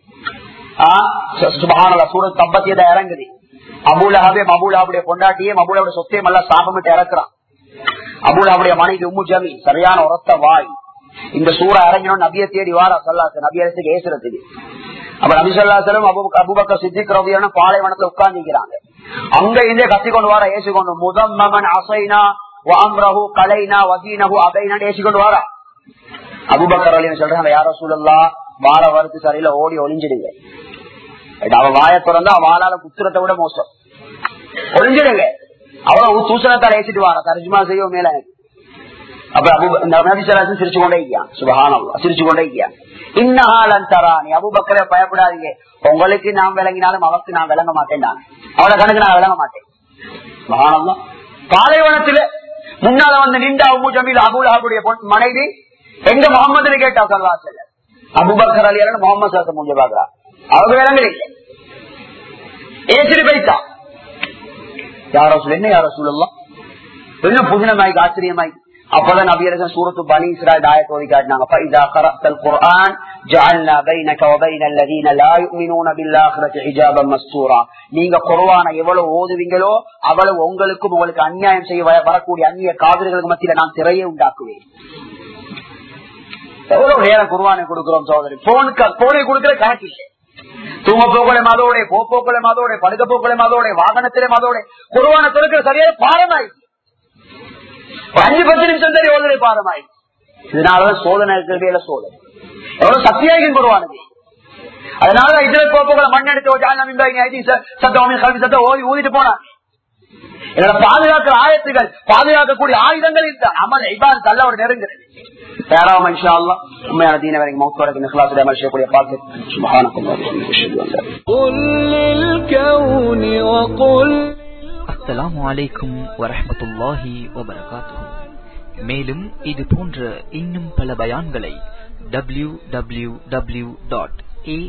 A: சூரத் தம்பத்தியத இறங்குது அபுலாவே மபுலாவுடைய பொண்டாட்டியே மபுலாவுடைய சொத்தையும் எல்லாம் சாபமிட்டு இறக்குறான் அபுலாவுடைய மனைவி உம்மு ஜமி சரியான உரத்த வாய் இந்த சூறா இறங்கினோம் நபிய தேடி வாரா சொல்லாசு நபியரசுக்கு ஏசுறதுக்கு அப்ப நபி சொல்லாசலும் அபுபக்க சித்திக் ரவியான பாலைவனத்துல உட்கார்ந்துக்கிறாங்க அங்க இருந்தே கத்தி கொண்டு வர ஏசு கொண்டு முதம்மன் அசைனா வாம்ரஹு கலைனா வதீனஹு அபைனா ஏசி கொண்டு வாரா அபுபக்கர் அலி சொல்றாங்க யாரோ சூழல்லா வாழ வரத்து சரியில ஓடி ஒளிஞ்சிடுங்க அவன் வாய திறந்தா வாழால குத்துறத்தை விட மோசம் ஒளிஞ்சிடுங்க அவ்வளவு தூசணத்தால் ஏசிட்டு வார தர்ஜுமா செய்யும் மேல அப்ப அபு நபிசராசன் சிரிச்சு கொண்டே இருக்கியான் சுபகானம் சிரிச்சு கொண்டே இருக்கியான் இன்னஹாலன் தரா நீ அபுபக்கரை பயப்படாதீங்க உங்களுக்கு நான் விளங்கினாலும் அவருக்கு நான் விளங்க மாட்டேன் நான் அவளை கணக்கு நான் விளங்க மாட்டேன் மகானம் பாலைவனத்துல முன்னால வந்து நின்றா அபு ஜமீல் அபுலாவுடைய மனைவி எங்க முகமது கேட்டா சொல்லா செல்ல அபுபக்கர் அலியான முகமது சாத்த முடிஞ்ச பாக்குறா அவங்க விலங்குல இல்லை ஏசிட்டு போயிட்டா யாரோ சொல்ல என்ன யாரோ சொல்லலாம் இன்னும் புதினமாய்க்கு ஆச்சரியமாய் அப்பதான் நபியரசன் சூரத்து பனி இஸ்ராயல் ஆயத்தை ஓதி காட்டினாங்க فإذا قرأت القرآن جعلنا بينك وبين الذين لا يؤمنون بالآخرة حجابا مستورا நீங்க குர்ஆனை எவ்வளவு ஓதுவீங்களோ அவ்வளவு உங்களுக்கும் உங்களுக்கு அநியாயம் செய்ய வரக்கூடிய அந்நிய காவிரிகளுக்கு மத்தியில நான் திரையை உண்டாக்குவேன் எவ்வளவு நேரம் குருவானை கொடுக்கிறோம் சோதரி போனுக்கு போனை கொடுக்கிற கணக்கு இல்லை தூங்க போக்களை மதோட போப்போக்களை மதோட படுக்க போக்களை மதோட வாகனத்திலே மதோட குருவானை கொடுக்கிற சரியான பாரமாய் அஞ்சு பத்து நிமிஷம் சரி ஓதுரை பாரமாய் இதனாலதான் சோதனை இருக்கிறதே சோதனை எவ்வளவு சக்தியாக குருவானது அதனால இதுல கோப்புகளை மண் எடுத்து சத்தம் கல்வி சத்தம் ஓதி ஊதிட்டு போனாங்க எங்களை பாதுகாக்கிற ஆயத்துகள் பாதுகாக்கக்கூடிய ஆயுதங்கள் இதுதான் அமல் இபாது தள்ள ஒரு நெருங்குறது பேராம இன்ஷா அல்லாஹ் உண்மையான தீன வரைக்கும் மௌத்து வரைக்கும் இஹ்லாஸ் அமல் செய்யக்கூடிய பாக்கியம் சுப்ஹானல்லாஹ் வபிஹம்திஹி அஷ்ஹது அன் லா
C: قل للكون وقل
B: அஸ்ஸலாமு அலைக்கும் வரஹ்மத்துல்லாஹி வபரகாத்துஹு மேலும் இது போன்ற இன்னும் பல பயான்களை டபிள்யூ டபிள்யூ டபிள்யூ டாட்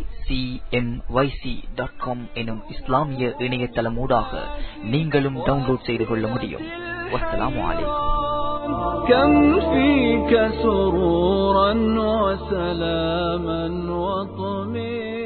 B: எனும் இஸ்லாமிய இணையதளமூடாக நீங்களும் டவுன்லோட் செய்து கொள்ள முடியும் வஸ்ஸலாமு அலைக்கும்
C: كم فيك سرورا وسلاما وطمئنا